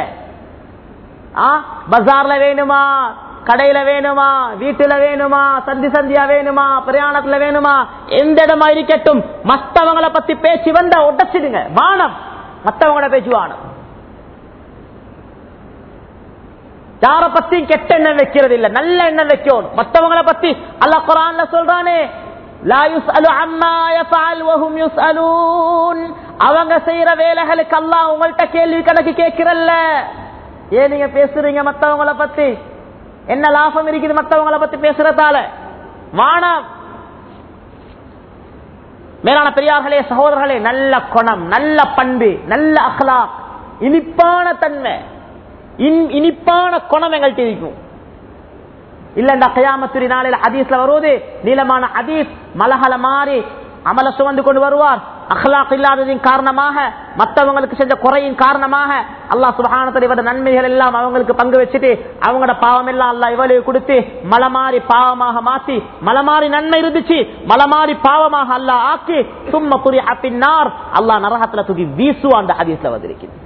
ஆ பஜார்ல வேணுமா கடையில வேணுமா வீட்டுல வேணுமா சந்தி சந்தியா வேணுமா பிரயாணத்துல வேணுமா எந்த இடமா இருக்கட்டும் மத்தவங்கள பத்தி பேச்சு வந்தா உடைச்சிடுங்க வானம் மத்தவங்கள பேச்சு வானம் யார பத்தி கெட்ட எண்ணம் வைக்கிறது இல்ல நல்ல எண்ணம் வைக்கணும் மத்தவங்கள பத்தி அல்லாஹ் குரான்ல சொல்றானே லா யுஸ்அலு அம்மா யஃபஅல் வஹும் யுஸ்அலூன் அவங்க செய்யற வேலைகளுக்கு அல்லாஹ் உங்கள்ட்ட கேள்வி கணக்கு கேட்கிறல்ல ஏன் நீங்க பேசுறீங்க மத்தவங்கள பத்தி என்ன லாபம் இருக்குது மத்தவங்கள பத்தி பேசுறதால வானம் மேலான பெரியார்களே சகோதரர்களே நல்ல குணம் நல்ல பண்பு நல்ல அஹ்லாக் இனிப்பான தன்மை இன்- இனிப்பான குணம் எங்கள்கிட்ட இருக்கும் இல்லண்டா கயாமத்துரி நாளில் ஹதீஸ்ல வருவது நீளமான ஹதீஸ் மலஹல மாறி அமல சுமந்து கொண்டு வருவார் அஹ்லாக் இல்லாததின் காரணமாக மற்றவங்களுக்கு செஞ்ச குறையின் காரணமாக அல்லாஹ் சுபஹானத்துல இவர நன்மைகள் எல்லாம் அவங்களுக்கு பங்கு வச்சுட்டு அவங்களோட பாவம் எல்லாம் அல்லாஹ் இவளுக்கு கொடுத்து மலமாறி பாவமாக மாத்தி மலமாறி நன்மை இருந்துச்சு மலமாறி பாவமாக அல்லாஹ் ஆக்கி சும்மா புரி பின்னார் அல்லாஹ் நரகத்துல தூக்கி வீசுவா அந்த ஹதீஸ்ல வந்திருக்குது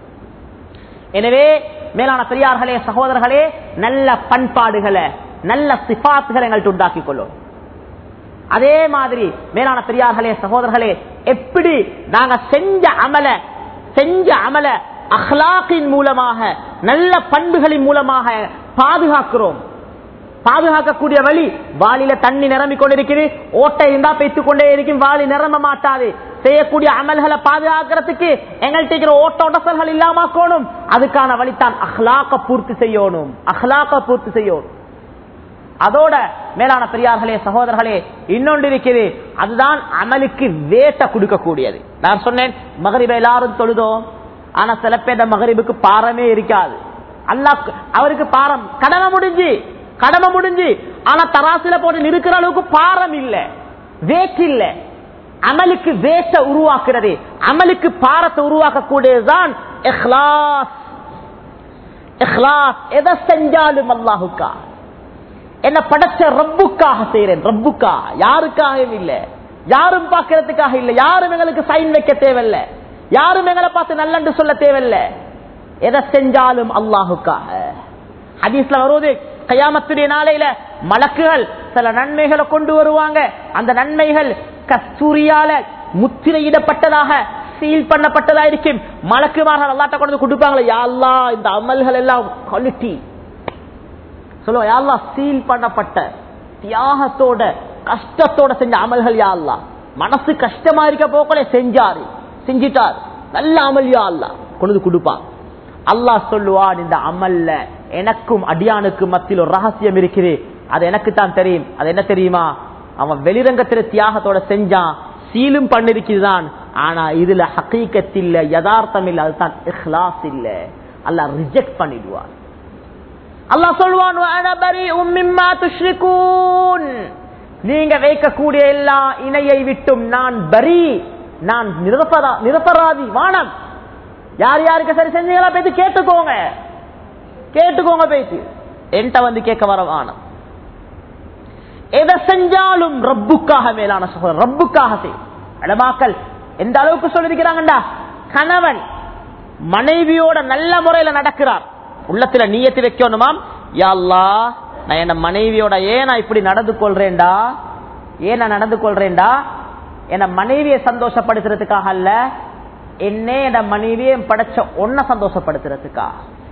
எனவே மேலான பெரியார்களே சகோதரர்களே நல்ல பண்பாடுகளை நல்ல சிபாத்துகளை எங்கள்கிட்ட உண்டாக்கி கொள்ளும் அதே மாதிரி மேலான பெரியார்களே சகோதரர்களே எப்படி நாங்க செஞ்ச அமல செஞ்ச அமல அஹ்லாக்கின் மூலமாக நல்ல பண்புகளின் மூலமாக பாதுகாக்கிறோம் பாதுகாக்கக்கூடிய வழி வாளில தண்ணி நிரம்பிக் கொண்டிருக்குது ஓட்டை இருந்தா பெய்த்துக் கொண்டே இருக்கும் வாளி நிரம்ப மாட்டாது செய்யக்கூடிய அமல்களை பாதுகாக்கிறதுக்கு எங்கள்கிட்ட இருக்கிற ஓட்ட ஒட்டசல்கள் இல்லாமக்கணும் அதுக்கான வழித்தான் அஹ்லாக்க பூர்த்தி செய்யணும் அஹ்லாக்க பூர்த்தி செய்யணும் அதோட மேலான பெரியார்களே சகோதரர்களே இன்னொன்று இருக்குது அதுதான் அமலுக்கு வேட்ட கொடுக்கக்கூடியது நான் சொன்னேன் மகரிப எல்லாரும் தொழுதோம் ஆனா சில பேர் மகரிபுக்கு பாரமே இருக்காது அல்லாஹ் அவருக்கு பாரம் கடமை முடிஞ்சு கடமை முடிஞ்சு ஆனா தராசில போட்டு நிற்கிற அளவுக்கு பாரம் இல்ல வேட் இல்ல அமலுக்கு வேட்ட உருவாக்குறது அமலுக்கு பாரத்தை உருவாக்கக்கூடியதுதான் இஹ்லாஸ் இஹ்லாஸ் எதை செஞ்சாலும் அல்லாஹுக்கா என்ன படைச்ச ரப்புக்காக செய்யறேன் ரப்புக்காக யாருக்காகவும் இல்ல யாரும் பார்க்கறதுக்காக இல்ல யாரும் எங்களுக்கு சைன் வைக்க தேவையில்ல யாரும் எங்களை பார்த்து நல்லன்று சொல்ல தேவையில்ல எதை செஞ்சாலும் அல்லாஹுக்காக ஹதீஸ்ல வருவது கயாமத்துடைய நாளையில மலக்குகள் சில நன்மைகளை கொண்டு வருவாங்க அந்த நன்மைகள் கஸ்தூரியால முத்திரையிடப்பட்டதாக சீல் பண்ணப்பட்டதா இருக்கும் மலக்குமார்கள் அல்லாட்ட கொண்டு வந்து கொடுப்பாங்களே யா அல்லாஹ் இந்த அமல்கள் எல்லாம் குவாலிட்டி சொல்லுவா யாழ்லா சீல் பண்ணப்பட்ட தியாகத்தோட கஷ்டத்தோட செஞ்ச அமல்கள் யாழ்லா மனசு கஷ்டமா இருக்க போக்கலே செஞ்சாரு செஞ்சிட்டார் நல்ல அமல் யா அல்லா கொண்டு வந்து கொடுப்பான் அல்லாஹ் சொல்லுவான் இந்த அமல்ல எனக்கும் அடியானுக்கும் மத்தியில் ஒரு ரகசியம் இருக்குது அது எனக்கு தான் தெரியும் அது என்ன தெரியுமா அவன் வெளிரங்கத்தில தியாகத்தோட செஞ்சான் சீலும் பண்ணிருக்குதுதான் ஆனா இதுல ஹக்கீக்கத் இல்ல யதார்த்தம் இல்ல அதுதான் இஹ்லாஸ் இல்ல அல்லாஹ் ரிஜெக்ட் பண்ணிடுவான் அல்லாஹ் சொல்வான் "வஅனா பரீஉம் மிம்மா துஷ்ரிகூன்." நீங்க வைக்கக்கூடிய எல்லா இணையை விட்டும் நான் பரி நான் நிரபரா நிரபராதி வானம் யார் யாருக்கு சரி செஞ்சீங்களா போயிட்டு கேட்டுக்கோங்க கேட்டுக்கோங்க போயிட்டு என்கிட்ட வந்து கேட்க வர வானம் எதை செஞ்சாலும் ரப்புக்காக மேலான சகோதரர் ரப்புக்காக செய் அடமாக்கள் எந்த அளவுக்கு சொல்லிருக்கிறாங்கடா கணவன் மனைவியோட நல்ல முறையில நடக்கிறார் உள்ளத்துல நீயத்து வைக்கணுமாம் யா அல்லாஹ் நான் என்ன மனைவியோட ஏன் நான் இப்படி நடந்து கொள்றேன்டா ஏன் நான் நடந்து கொள்றேன்டா என்ன மனைவியை சந்தோஷப்படுத்துறதுக்காக அல்ல என்னே என் மனைவியை படைச்ச ஒன்ன சந்தோஷப்படுத்துறதுக்கா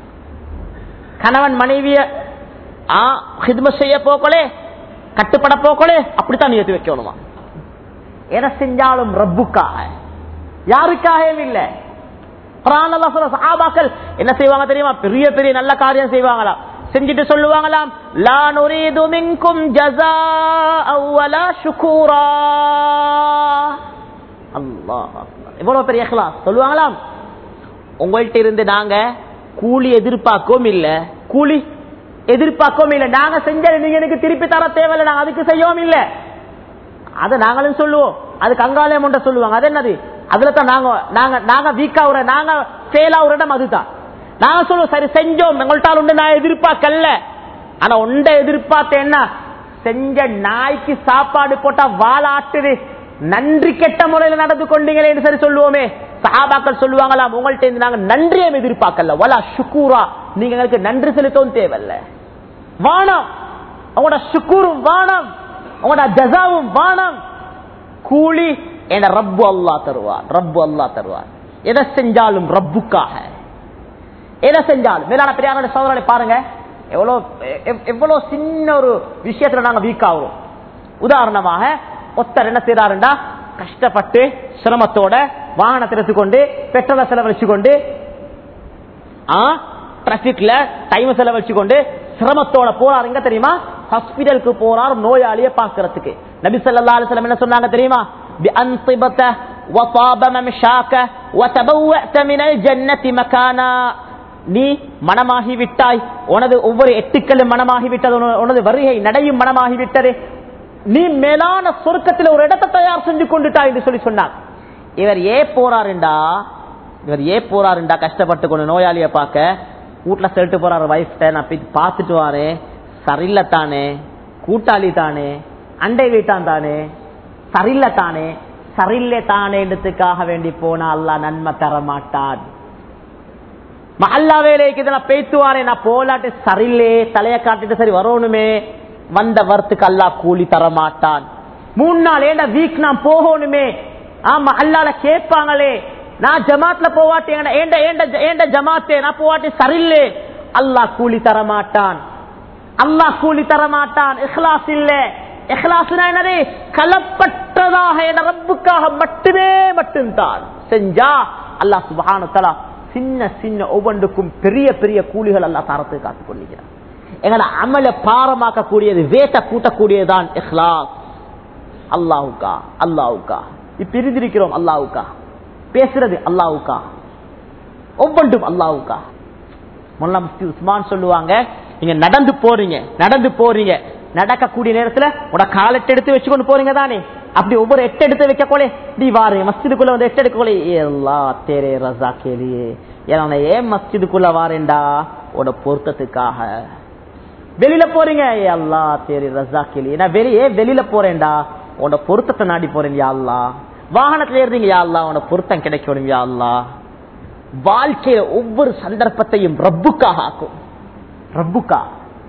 கணவன் மனைவிய ஆ ஹித்ம செய்ய போக்கலே கட்டுப்பட போக்கலே அப்படித்தான் நியத்து வைக்கணுமா எதை செஞ்சாலும் ரப்புக்காக யாருக்காகவும் இல்லை குர்ஆன் அல்லாஹ் சொல்ற சஹாபாக்கள் என்ன செய்வாங்க தெரியுமா பெரிய பெரிய நல்ல காரியம் செய்வாங்களா செஞ்சுட்டு சொல்லுவாங்களாம் லா நுரீது மின்கும் ஜஸாஅ வலா ஷுகூரா அல்லாஹ் அக்பர். இவ்வளவு பெரிய இஹ்லாஸ் சொல்லுவாங்களாம் உங்கள்ட்ட இருந்து நாங்க கூலி எதிர்பார்க்கவும் இல்ல கூலி எதிர்பார்க்கவும் இல்ல நாங்க செஞ்சது நீங்க எனக்கு திருப்பி தர தேவையில்லை நாங்க அதுக்கு செய்யவும் இல்லை அதை நாங்களும் சொல்லுவோம் அதுக்கு அங்காலயம் ஒன்றை சொல்லுவாங்க அது என்னது அதுல தான் நாங்க நாங்க நாங்க வீக்கா உற நாங்க ஃபெயில் ஆகுற இடம் அதுதான் நாங்க சொல்லுவோம் சரி செஞ்சோம் எங்கள்ட்டால் உண்டு நான் எதிர்பார்க்கல ஆனா உண்ட எதிர்பார்த்த என்ன செஞ்ச நாய்க்கு சாப்பாடு போட்டா வாழாட்டுது நன்றி கெட்ட முறையில் நடந்து கொண்டீங்களேன்னு சரி சொல்லுவோமே சஹாபாக்கள் சொல்லுவாங்களாம் உங்கள்ட்ட இருந்து நாங்க நன்றியும் எதிர்பார்க்கல வலா ஷுக்கூரா நீங்க எங்களுக்கு நன்றி செலுத்தவும் தேவையில்ல வானம் உங்களோட சுக்கூரும் வானம் உங்களோட ஜசாவும் வானம் கூலி என ரப்பு அல்லா தருவார் ரப்பு அல்லா தருவார் எதை செஞ்சாலும் ரப்புக்காக எதை செஞ்சாலும் மேலான பெரியாரோட சோதரனை பாருங்க எவ்வளவு எவ்- எவ்வளவு சின்ன ஒரு விஷயத்துல நாங்க வீக் ஆகுறோம் உதாரணமாக ஒருத்தர் என்ன செய்யறாருண்டா கஷ்டப்பட்டு சிரமத்தோட வாகனத்தை எடுத்துக்கொண்டு பெட்ரோலை செலவழிச்சு கொண்டு டிராபிக்ல டைம் செலவழிச்சு கொண்டு சிரமத்தோட போறாரு எங்க தெரியுமா ஹாஸ்பிடலுக்கு போறார் நோயாளியை பாக்குறதுக்கு நபி ஸல்லல்லாஹு அலைஹி வஸல்லம் என்ன சொன்னாங்க தெரியுமா بأنصبة وطاب ممشاك وتبوأت من الجنة مكانا நீ மனமாகி விட்டாய் உனது ஒவ்வொரு எட்டுக்களும் மனமாகி விட்டது உன- உனது வருகை நடையும் மனமாகி விட்டது நீ மேலான சொர்க்கத்தில் ஒரு இடத்தை தயார் செஞ்சு கொண்டுட்டாய் என்று சொல்லி சொன்னார் இவர் ஏ போறாருண்டா இவர் ஏ போறாருண்டா கஷ்டப்பட்டு கொண்டு நோயாளிய பார்க்க வீட்டுல சொல்லிட்டு போறாரு வைஃப்ட நான் போய் பார்த்துட்டு வாரேன் சரியில்லை தானே கூட்டாளி தானே அண்டை வீட்டான் தானே சரியில்லை தானே சரியில்லை தானேன்றதுக்காக வேண்டி போனா அல்லாஹ் நன்மை தர மாட்டான் மல்லா வேலைக்கு இதை நான் பேத்துவாரே நான் போலாட்டு சரியில்லே தலைய காட்டிட்டு சரி வரணுமே வந்த வரத்துக்கு அல்லாஹ் கூலி தர மாட்டான் மூணு நாள் ஏண்டா வீக் நான் போகணுமே ஆமா அல்லால கேட்பாங்களே நான் ஜமாத்ல போவாட்டி ஏண்ட ஏண்ட ஏண்ட ஏண்ட ஜமாத்தே நான் போவாட்டி சரியில்லே அல்லாஹ் கூலி தர மாட்டான் அல்லாஹ் கூலி தர மாட்டான் இஹ்லாஸ் இல்ல இஹ்லாஸ்னா என்னது கலப்பற்றதாக என ரப்புக்காக மட்டுமே மட்டும்தான் செஞ்சா அல்லாஹ் சுபஹானு தஆலா சின்ன சின்ன ஒவ்வொன்றுக்கும் பெரிய பெரிய கூலிகள் அல்லாஹ் தரத்துக்கு காத்துக் கொள்ளுகிறார் எங்களை அமல பாரமாக்க கூடியது வேட்ட கூட்டக்கூடியதுதான் இஹ்லாஸ் அல்லாஹுக்கா அல்லாஹுக்கா இப்ப இருந்திருக்கிறோம் அல்லாஹுக்கா பேசுறது அல்லாஹுக்கா ஒவ்வொன்றும் அல்லாஹுக்கா முல்லா முஃப்தி உஸ்மான் சொல்லுவாங்க நீங்க நடந்து போறீங்க நடந்து போறீங்க நடக்கக்கூடிய நேரத்துல உட காலெட்டு எடுத்து வச்சுக்கொண்டு போறீங்க தானே அப்படி ஒவ்வொரு எட்டு எடுத்து வைக்க கோலே நீ வாரு மஸ்ஜிதுக்குள்ள வந்து எட்டு எடுக்க கோலே எல்லா தேரே ரசா கேலியே ஏன்னா ஏன் மஸ்ஜிதுக்குள்ள வாரேன்டா உட பொருத்தத்துக்காக வெளியில போறீங்க ஏ அல்லா தேரி ரசா கேலி நான் வெளியே வெளியில போறேன்டா உன்னோட பொருத்தத்தை நாடி போறேன் யா அல்லா வாகனத்துல ஏறுறீங்க யா அல்லா உன்னோட பொருத்தம் கிடைக்கணும் யா அல்லா வாழ்க்கையில ஒவ்வொரு சந்தர்ப்பத்தையும் ரப்புக்காக ஆக்கும் ரப்புக்கா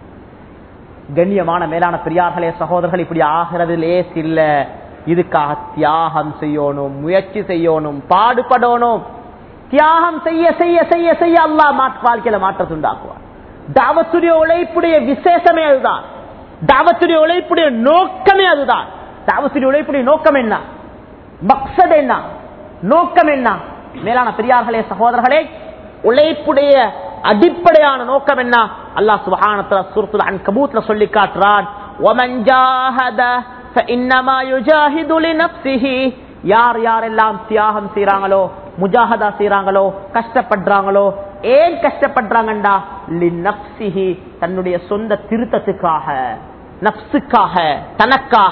கண்ணியமான மேலான பெரியார்களே சகோதரர்கள் இப்படி ஆகிறது லேஸ் இல்ல இதுக்காக தியாகம் செய்யணும் முயற்சி செய்யணும் பாடுபடணும் தியாகம் செய்ய செய்ய செய்ய செய்ய அல்லாஹ் மாற்ற வாழ்க்கையில மாற்றத்தை உண்டாக்குவார் தாவத்துடைய உழைப்புடைய விசேஷமே அதுதான் தாவத்துடைய உழைப்புடைய நோக்கமே அதுதான் தாவத்துடைய உழைப்புடைய நோக்கம் என்ன மக்சத் என்ன நோக்கம் என்ன மேலான பெரியார்களே சகோதரர்களே உழைப்புடைய அடிப்படையான நோக்கம் என்ன அல்லாஹ் சுபஹானத்துல சூரத்துல அன்கபூத்ல சொல்லி காட்டுறான் وَمَنْ جَاهَدَ فَإِنَّمَا يُجَاهِدُ لِنَفْسِهِ யார் யாரெல்லாம் தியாகம் செய்றாங்களோ முஜாஹதா செய்றாங்களோ கஷ்டப்படுறாங்களோ ஏன் கஷ்டப்படுறாங்கண்டா லினப்சிஹி தன்னுடைய சொந்த திருத்தத்துக்காக நப்சுக்காக தனக்காக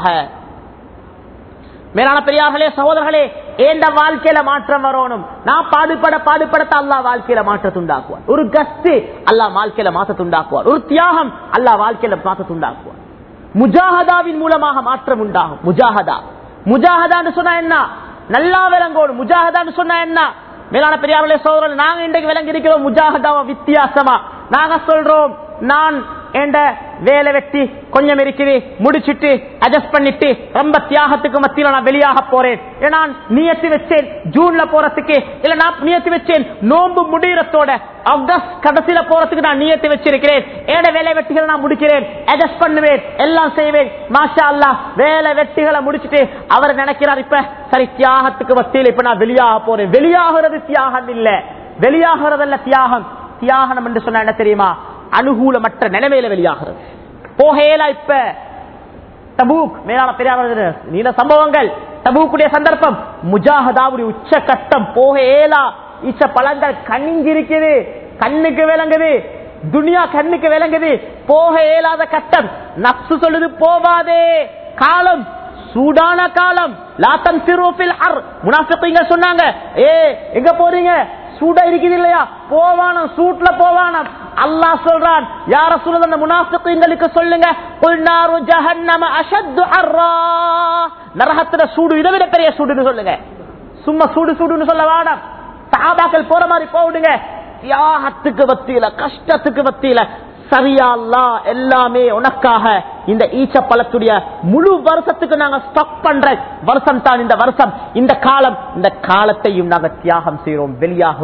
மேலான பெரியார்களே சகோதரர்களே ஏந்த வாழ்க்கையில மாற்றம் வரணும் நான் பாடுபட பாடுபடத்த அல்லா வாழ்க்கையில மாற்றத்தை உண்டாக்குவார் ஒரு கஸ்து அல்லாஹ் வாழ்க்கையில மாற்றத்தை உண்டாக்குவார் ஒரு தியாகம் அல்லாஹ் வாழ்க்கையில மாற்றத்தை உண்டாக்குவார் முஜாஹதாவின் மூலமாக மாற்றம் உண்டாகும் முஜாஹதா முஜாஹதான்னு சொன்னா என்ன நல்லா விளங்கோடும் முஜாஹதான்னு சொன்னா என்ன மேலான பெரியார்களே சோதரன் நாங்க இன்றைக்கு விளங்கி இருக்கிறோம் முஜாஹதாவா வித்தியாசமா நாங்க சொல்றோம் நான் என்ற வேலை வெட்டி கொஞ்சம் இருக்குது முடிச்சிட்டு அட்ஜஸ்ட் பண்ணிட்டு ரொம்ப தியாகத்துக்கு மத்தியில நான் வெளியாக போறேன் ஏன்னா நான் நியத்தி வச்சேன் ஜூன்ல போறதுக்கு இல்ல நான் நியத்தி வச்சேன் நோன்பு முடிகிறதோட ஆகஸ்ட் கடைசியில போறதுக்கு நான் நியத்தி வச்சிருக்கிறேன் ஏட வேலை வெட்டிகளை நான் முடிக்கிறேன் அட்ஜஸ்ட் பண்ணுவேன் எல்லாம் செய்வேன் மாஷா அல்லா வேலை வெட்டிகளை முடிச்சிட்டு அவர் நினைக்கிறார் இப்ப சரி தியாகத்துக்கு மத்தியில் இப்ப நான் வெளியாக போறேன் வெளியாகிறது தியாகம் இல்ல வெளியாகிறதல்ல தியாகம் தியாகம் என்று சொன்னா என்ன தெரியுமா அனுகூலமற்ற நிலைமையில வெளியாகிறது போகேலா இப்ப தபூக் மேலான பெரியார் நீல சம்பவங்கள் தபூக்குடைய சந்தர்ப்பம் முஜாஹதாவுடைய உச்ச கட்டம் போக ஏலா இச்ச பழங்கள் கண்ணிங்க இருக்குது கண்ணுக்கு விளங்குது துனியா கண்ணுக்கு விளங்குது போக இயலாத கட்டம் நப்சு சொல்லுது போவாதே காலம் சூடான காலம் லாத்தன் சிரோபில் அர் முனாஃபிங்க சொன்னாங்க ஏ எங்க போறீங்க சூடா இருக்குது இல்லையா போவானம் சூட்ல போவானம் அல்லாஹ் சொல்றான் யார சொல்லுது அந்த முனாஃபிங்களுக்கு சொல்லுங்க குல்நாரு ஜஹன்னம அஷத்து அர்ரா நரகத்துல சூடு இதை விட பெரிய சூடுன்னு சொல்லுங்க சும்மா சூடு சூடுன்னு சொல்ல வேணாம் சஹாபாக்கள் போற மாதிரி போவிடுங்க தியாகத்துக்கு வத்தியில கஷ்டத்துக்கு வத்தியில சரியா அல்லா எல்லாமே உனக்காக இந்த ஈச்ச பழத்துடைய முழு வருஷத்துக்கு நாங்க ஸ்டாக் பண்ற வருஷம் தான் இந்த வருஷம் இந்த காலம் இந்த காலத்தையும் நாங்க தியாகம் செய்யறோம் வெளியாகிறோம்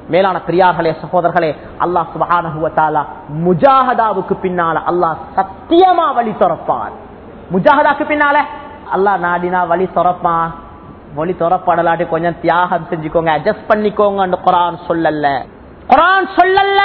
மேலான பெரியார்களே சகோதரர்களே அல்லாஹ் சுபஹானஹுவத்தாலா முஜாஹதாவுக்கு பின்னால அல்லாஹ் சத்தியமா வழி துறப்பான் முஜாஹதாக்கு பின்னால அல்லாஹ் நாடினா வழி துறப்பான் வழி துறப்படலாட்டி கொஞ்சம் தியாகம் செஞ்சுக்கோங்க அட்ஜஸ்ட் பண்ணிக்கோங்க குரான் சொல்லல குரான் சொல்லல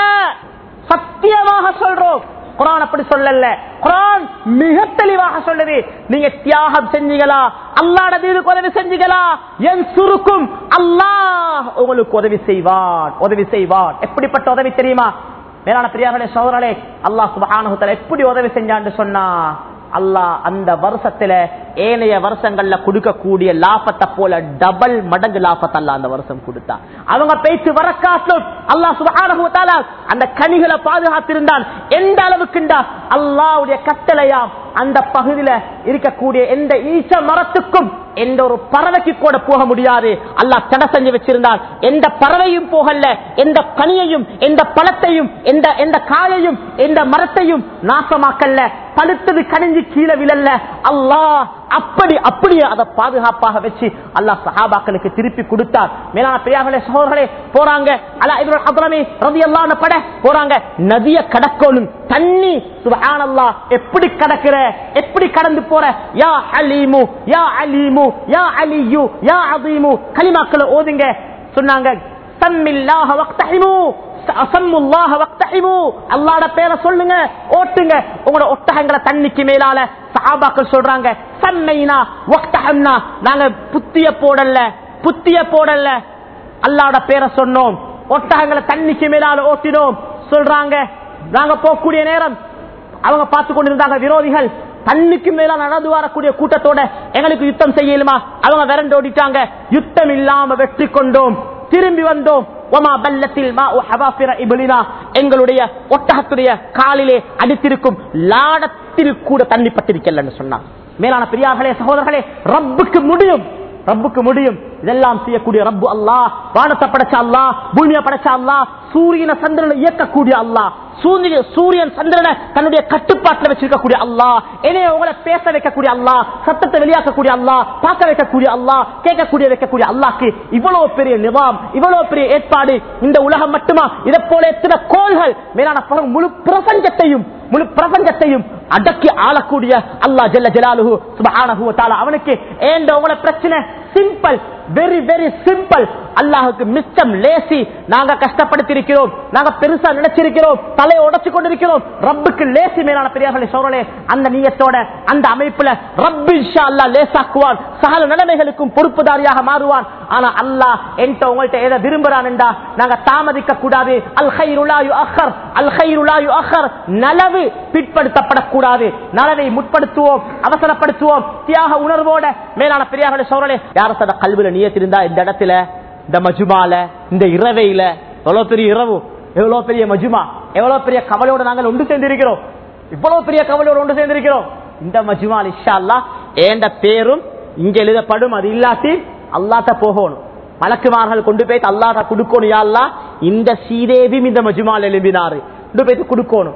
சத்தியமாக சொல்றோம் குரான் அப்படி சொல்லல குரான் மிக தெளிவாக சொல்லுது நீங்க தியாகம் செஞ்சீங்களா அல்லாட தீனுக்கு உதவி செஞ்சீங்களா என் சுருக்கும் அல்லாஹ் உங்களுக்கு உதவி செய்வான் உதவி செய்வான் எப்படிப்பட்ட உதவி தெரியுமா மேலான பிரியார்களே சோதரே அல்லாஹ் சுபஹானஹு எப்படி உதவி செஞ்சான்னு சொன்னா அல்லாஹ் அந்த வருஷத்துல ஏனைய வருஷங்கள்ல கொடுக்கக்கூடிய லாபத்தை போல டபுள் மடங்கு லாபத்தை அல்ல அந்த வருஷம் கொடுத்தா அவங்க பேச்சு வர காட்டிலும் அல்லாஹ் சுபஹானஹு அந்த கனிகளை பாதுகாத்திருந்தான் எந்த அளவுக்குண்டா அல்லாவுடைய கட்டளையாம் அந்த பகுதியில இருக்கக்கூடிய எந்த ஈச்ச மரத்துக்கும் எந்த ஒரு பறவைக்கு கூட போக முடியாது அல்லாஹ் தடை செஞ்சு வச்சிருந்தால் எந்த பறவையும் போகல எந்த கனியையும் எந்த பழத்தையும் எந்த எந்த காயையும் எந்த மரத்தையும் நாசமாக்கல்ல பழுத்தது கணிஞ்சு கீழே விழல்ல அல்லாஹ் அப்படி அப்படியே அதை பாதுகாப்பாக வச்சு அல்லாஹ் சஹாபாக்களுக்கு திருப்பி கொடுத்தார் மேலான பெரியார்களே சகோதரர்களே போறாங்க அல்லா இவரோட அப்புறமே ரவி அல்லான பட போறாங்க நதிய கடக்கணும் தண்ணி சுபஹானல்லா எப்படி கடக்கிற எப்படி கடந்து போற யா அலீமு யா அலீமு யா அலியு யா அதீமு கலிமாக்களை ஓதுங்க சொன்னாங்க சம்மில்லாஹ வக்தஹிமு அசம்முல்லாஹ வக்தஹிமு அல்லாஹ்ட பேரை சொல்லுங்க ஓட்டுங்க உங்களோட ஒட்டகங்களை தண்ணிக்கு மேலால சஹாபாக்கள் சொல்றாங்க சம்மைனா வக்தஹம்னா நாங்க புத்திய போடல புத்திய போடல அல்லாஹ்ட பேரை சொன்னோம் ஒட்டகங்களை தண்ணிக்கு மேலால ஓட்டினோம் சொல்றாங்க நாங்க போகக்கூடிய நேரம் அவங்க பார்த்து கொண்டிருந்தாங்க விரோதிகள் தண்ணிக்கு மேல நடந்து வரக்கூடிய கூட்டத்தோட எங்களுக்கு யுத்தம் செய்யலுமா அவங்க விரண்டு ஓடிட்டாங்க யுத்தம் இல்லாம வெற்றி கொண்டோம் திரும்பி வந்தோம் ஒமா பல்லத்தில் மா ஹவாஃபிர இபலினா எங்களுடைய ஒட்டகத்துடைய காலிலே அடித்திருக்கும் லாடத்தில் கூட தண்ணி பட்டிருக்கலன்னு சொன்னான் மேலான பெரியார்களே சகோதரர்களே ரப்புக்கு முடியும் ரப்புக்கு முடியும் இதெல்லாம் செய்யக்கூடிய ரப்பு அல்லாஹ் வானத்தை படைச்ச அல்லாஹ் பூமியை படைச்ச அல்லாஹ் சூரியனை சந்திரனை இயக்கக்கூடிய அல்லாஹ் சூரிய- சூரியன் சந்திரனை தன்னுடைய கட்டுப்பாட்டில் வச்சிருக்கக்கூடிய அல்லாஹ் என்னைய உங்களை பேச வைக்கக்கூடிய அல்லாஹ் சத்தத்தை வெளியாக்கக்கூடிய அல்லாஹ் பார்க்க வைக்கக்கூடிய அல்லாஹ் கேட்கக்கூடிய வைக்கக்கூடிய அல்லாஹ்க்கு இவ்வளவு பெரிய நிவாம் இவ்வளவு பெரிய ஏற்பாடு இந்த உலகம் மட்டுமா இதை போல எத்தனை கோள்கள் மேலான பல- முழு பிரபஞ்சத்தையும் முழு பிரபஞ்சத்தையும் அடக்கி ஆளக்கூடிய அல்லாஹ் ஜல்ல ஜலாலுஹு சுப்ஹானஹு வ தஆலா அவனுக்கு ஏண்ட உங்களோட பிரச்சனை சிம்பிள் வெரி வெரி சிம்பிள் அல்லாஹுக்கு மிச்சம் லேசி நாங்க கஷ்டப்படுத்திருக்கிறோம் நாங்க பெருசா நினைச்சிருக்கிறோம் தலையை உடைச்சு கொண்டிருக்கிறோம் ரப்புக்கு லேசி மேலான பெரியார்களே சோழலே அந்த நீயத்தோட அந்த அமைப்புல ரப்பு இன்ஷா அல்லாஹ் லேசாக்குவான் சகல நிலைமைகளுக்கும் பொறுப்புதாரியாக மாறுவான் ஆனா அல்லாஹ் என்கிட்ட உங்கள்ட்ட எதை விரும்புறான்டா நாங்க தாமதிக்க கூடாது அல் ஹைருலாயு அஹர் அல் ஹைருலாயு அஹர் நலவு பிற்படுத்தப்படக்கூடாது நலவை முற்படுத்துவோம் அவசரப்படுத்துவோம் தியாக உணர்வோட மேலான பெரியார்களே சோழலே யார சத கல்வியில நியத்திருந்தா இந்த இடத்துல இந்த மஜுமால இந்த இரவையில எவ்வளவு பெரிய இரவு எவ்வளவு பெரிய மஜுமா எவ்வளவு பெரிய கவலையோட நாங்கள் ஒன்று சேர்ந்திருக்கிறோம் இவ்வளவு பெரிய கவலையோட ஒன்று சேர்ந்திருக்கிறோம் இந்த மஜுமால் இஷா அல்லா ஏண்ட பேரும் இங்க எழுதப்படும் அது இல்லாட்டி அல்லாட்ட போகணும் மலக்குமார்கள் கொண்டு போய் அல்லாட்ட கொடுக்கணும் யா அல்லாஹ் இந்த சீதேவியும் இந்த மஜுமால் எழுப்பினாரு கொண்டு போய் கொடுக்கணும்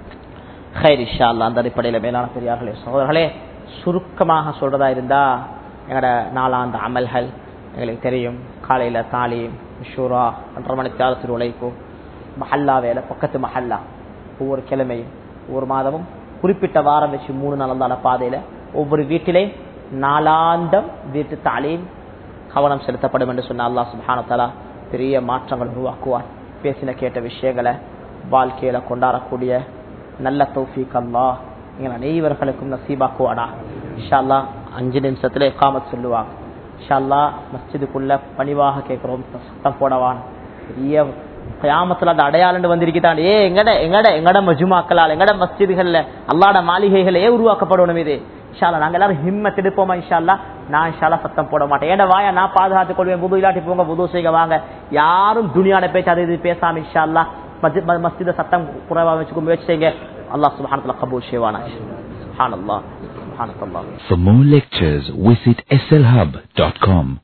ஹைர் இஷா அல்லா அந்த அடிப்படையில மேலான பெரியார்களே சகோதரர்களே சுருக்கமாக சொல்றதா இருந்தா எங்களோட நாலாண்டு அமல்கள் எங்களுக்கு தெரியும் காலையில தாலீம் ஷூரா ஒன்றரை மணி தியாகத்தில் உழைப்பு மஹல்லா வேலை பக்கத்து மஹல்லா ஒவ்வொரு கிழமையும் ஒவ்வொரு மாதமும் குறிப்பிட்ட வாரம் வச்சு மூணு நாள் அந்த பாதையில ஒவ்வொரு வீட்டிலே நாலாந்தம் வீட்டு தாலீம் கவனம் செலுத்தப்படும் என்று சொன்ன அல்லாஹ் சுப்ஹானஹு வ தஆலா பெரிய மாற்றங்கள் உருவாக்குவார் பேசின கேட்ட விஷயங்களை வாழ்க்கையில கொண்டாடக்கூடிய நல்ல தௌஃபீக் அல்லாஹ் எங்கள் அனைவர்களுக்கும் நசீபாக்குவாடா இன்ஷா அல்லாஹ் அஞ்சு நிமிஷத்துல காமத் சொல்லுவாங்க இன்ஷா அல்லாஹ் மஸ்ஜிதுக்குள்ள பணிவாக கேட்கிறோம் சத்தம் போடவான் பெரிய கயாமத்துல அந்த அடையாளம் வந்திருக்கிறான் ஏ எங்கட எங்கட எங்கட மஜுமாக்களால் எங்கட மஸ்ஜிதுகள்ல அல்லாட மாளிகைகளே உருவாக்கப்படணும் இது இன்ஷால்லா நாங்க எல்லாரும் ஹிம்மத் எடுப்போமா இன்ஷால்லா நான் இன்ஷால்லா சத்தம் போட மாட்டேன் ஏட வாயா நான் பாதுகாத்துக் கொள்வேன் புது இல்லாட்டி போங்க புது செய்க வாங்க யாரும் துணியான பேச்சு அது இது பேசாம இன்ஷால்லா மஸ்ஜித சத்தம் குறைவா வச்சுக்க முயற்சி செய்யுங்க அல்லாஹ் சுப்ஹானஹு கபூல் செய்வானா சுப்ஹானல்லாஹ் சுப்ஹானல்லாஹ் For more lectures, visit slhub.com.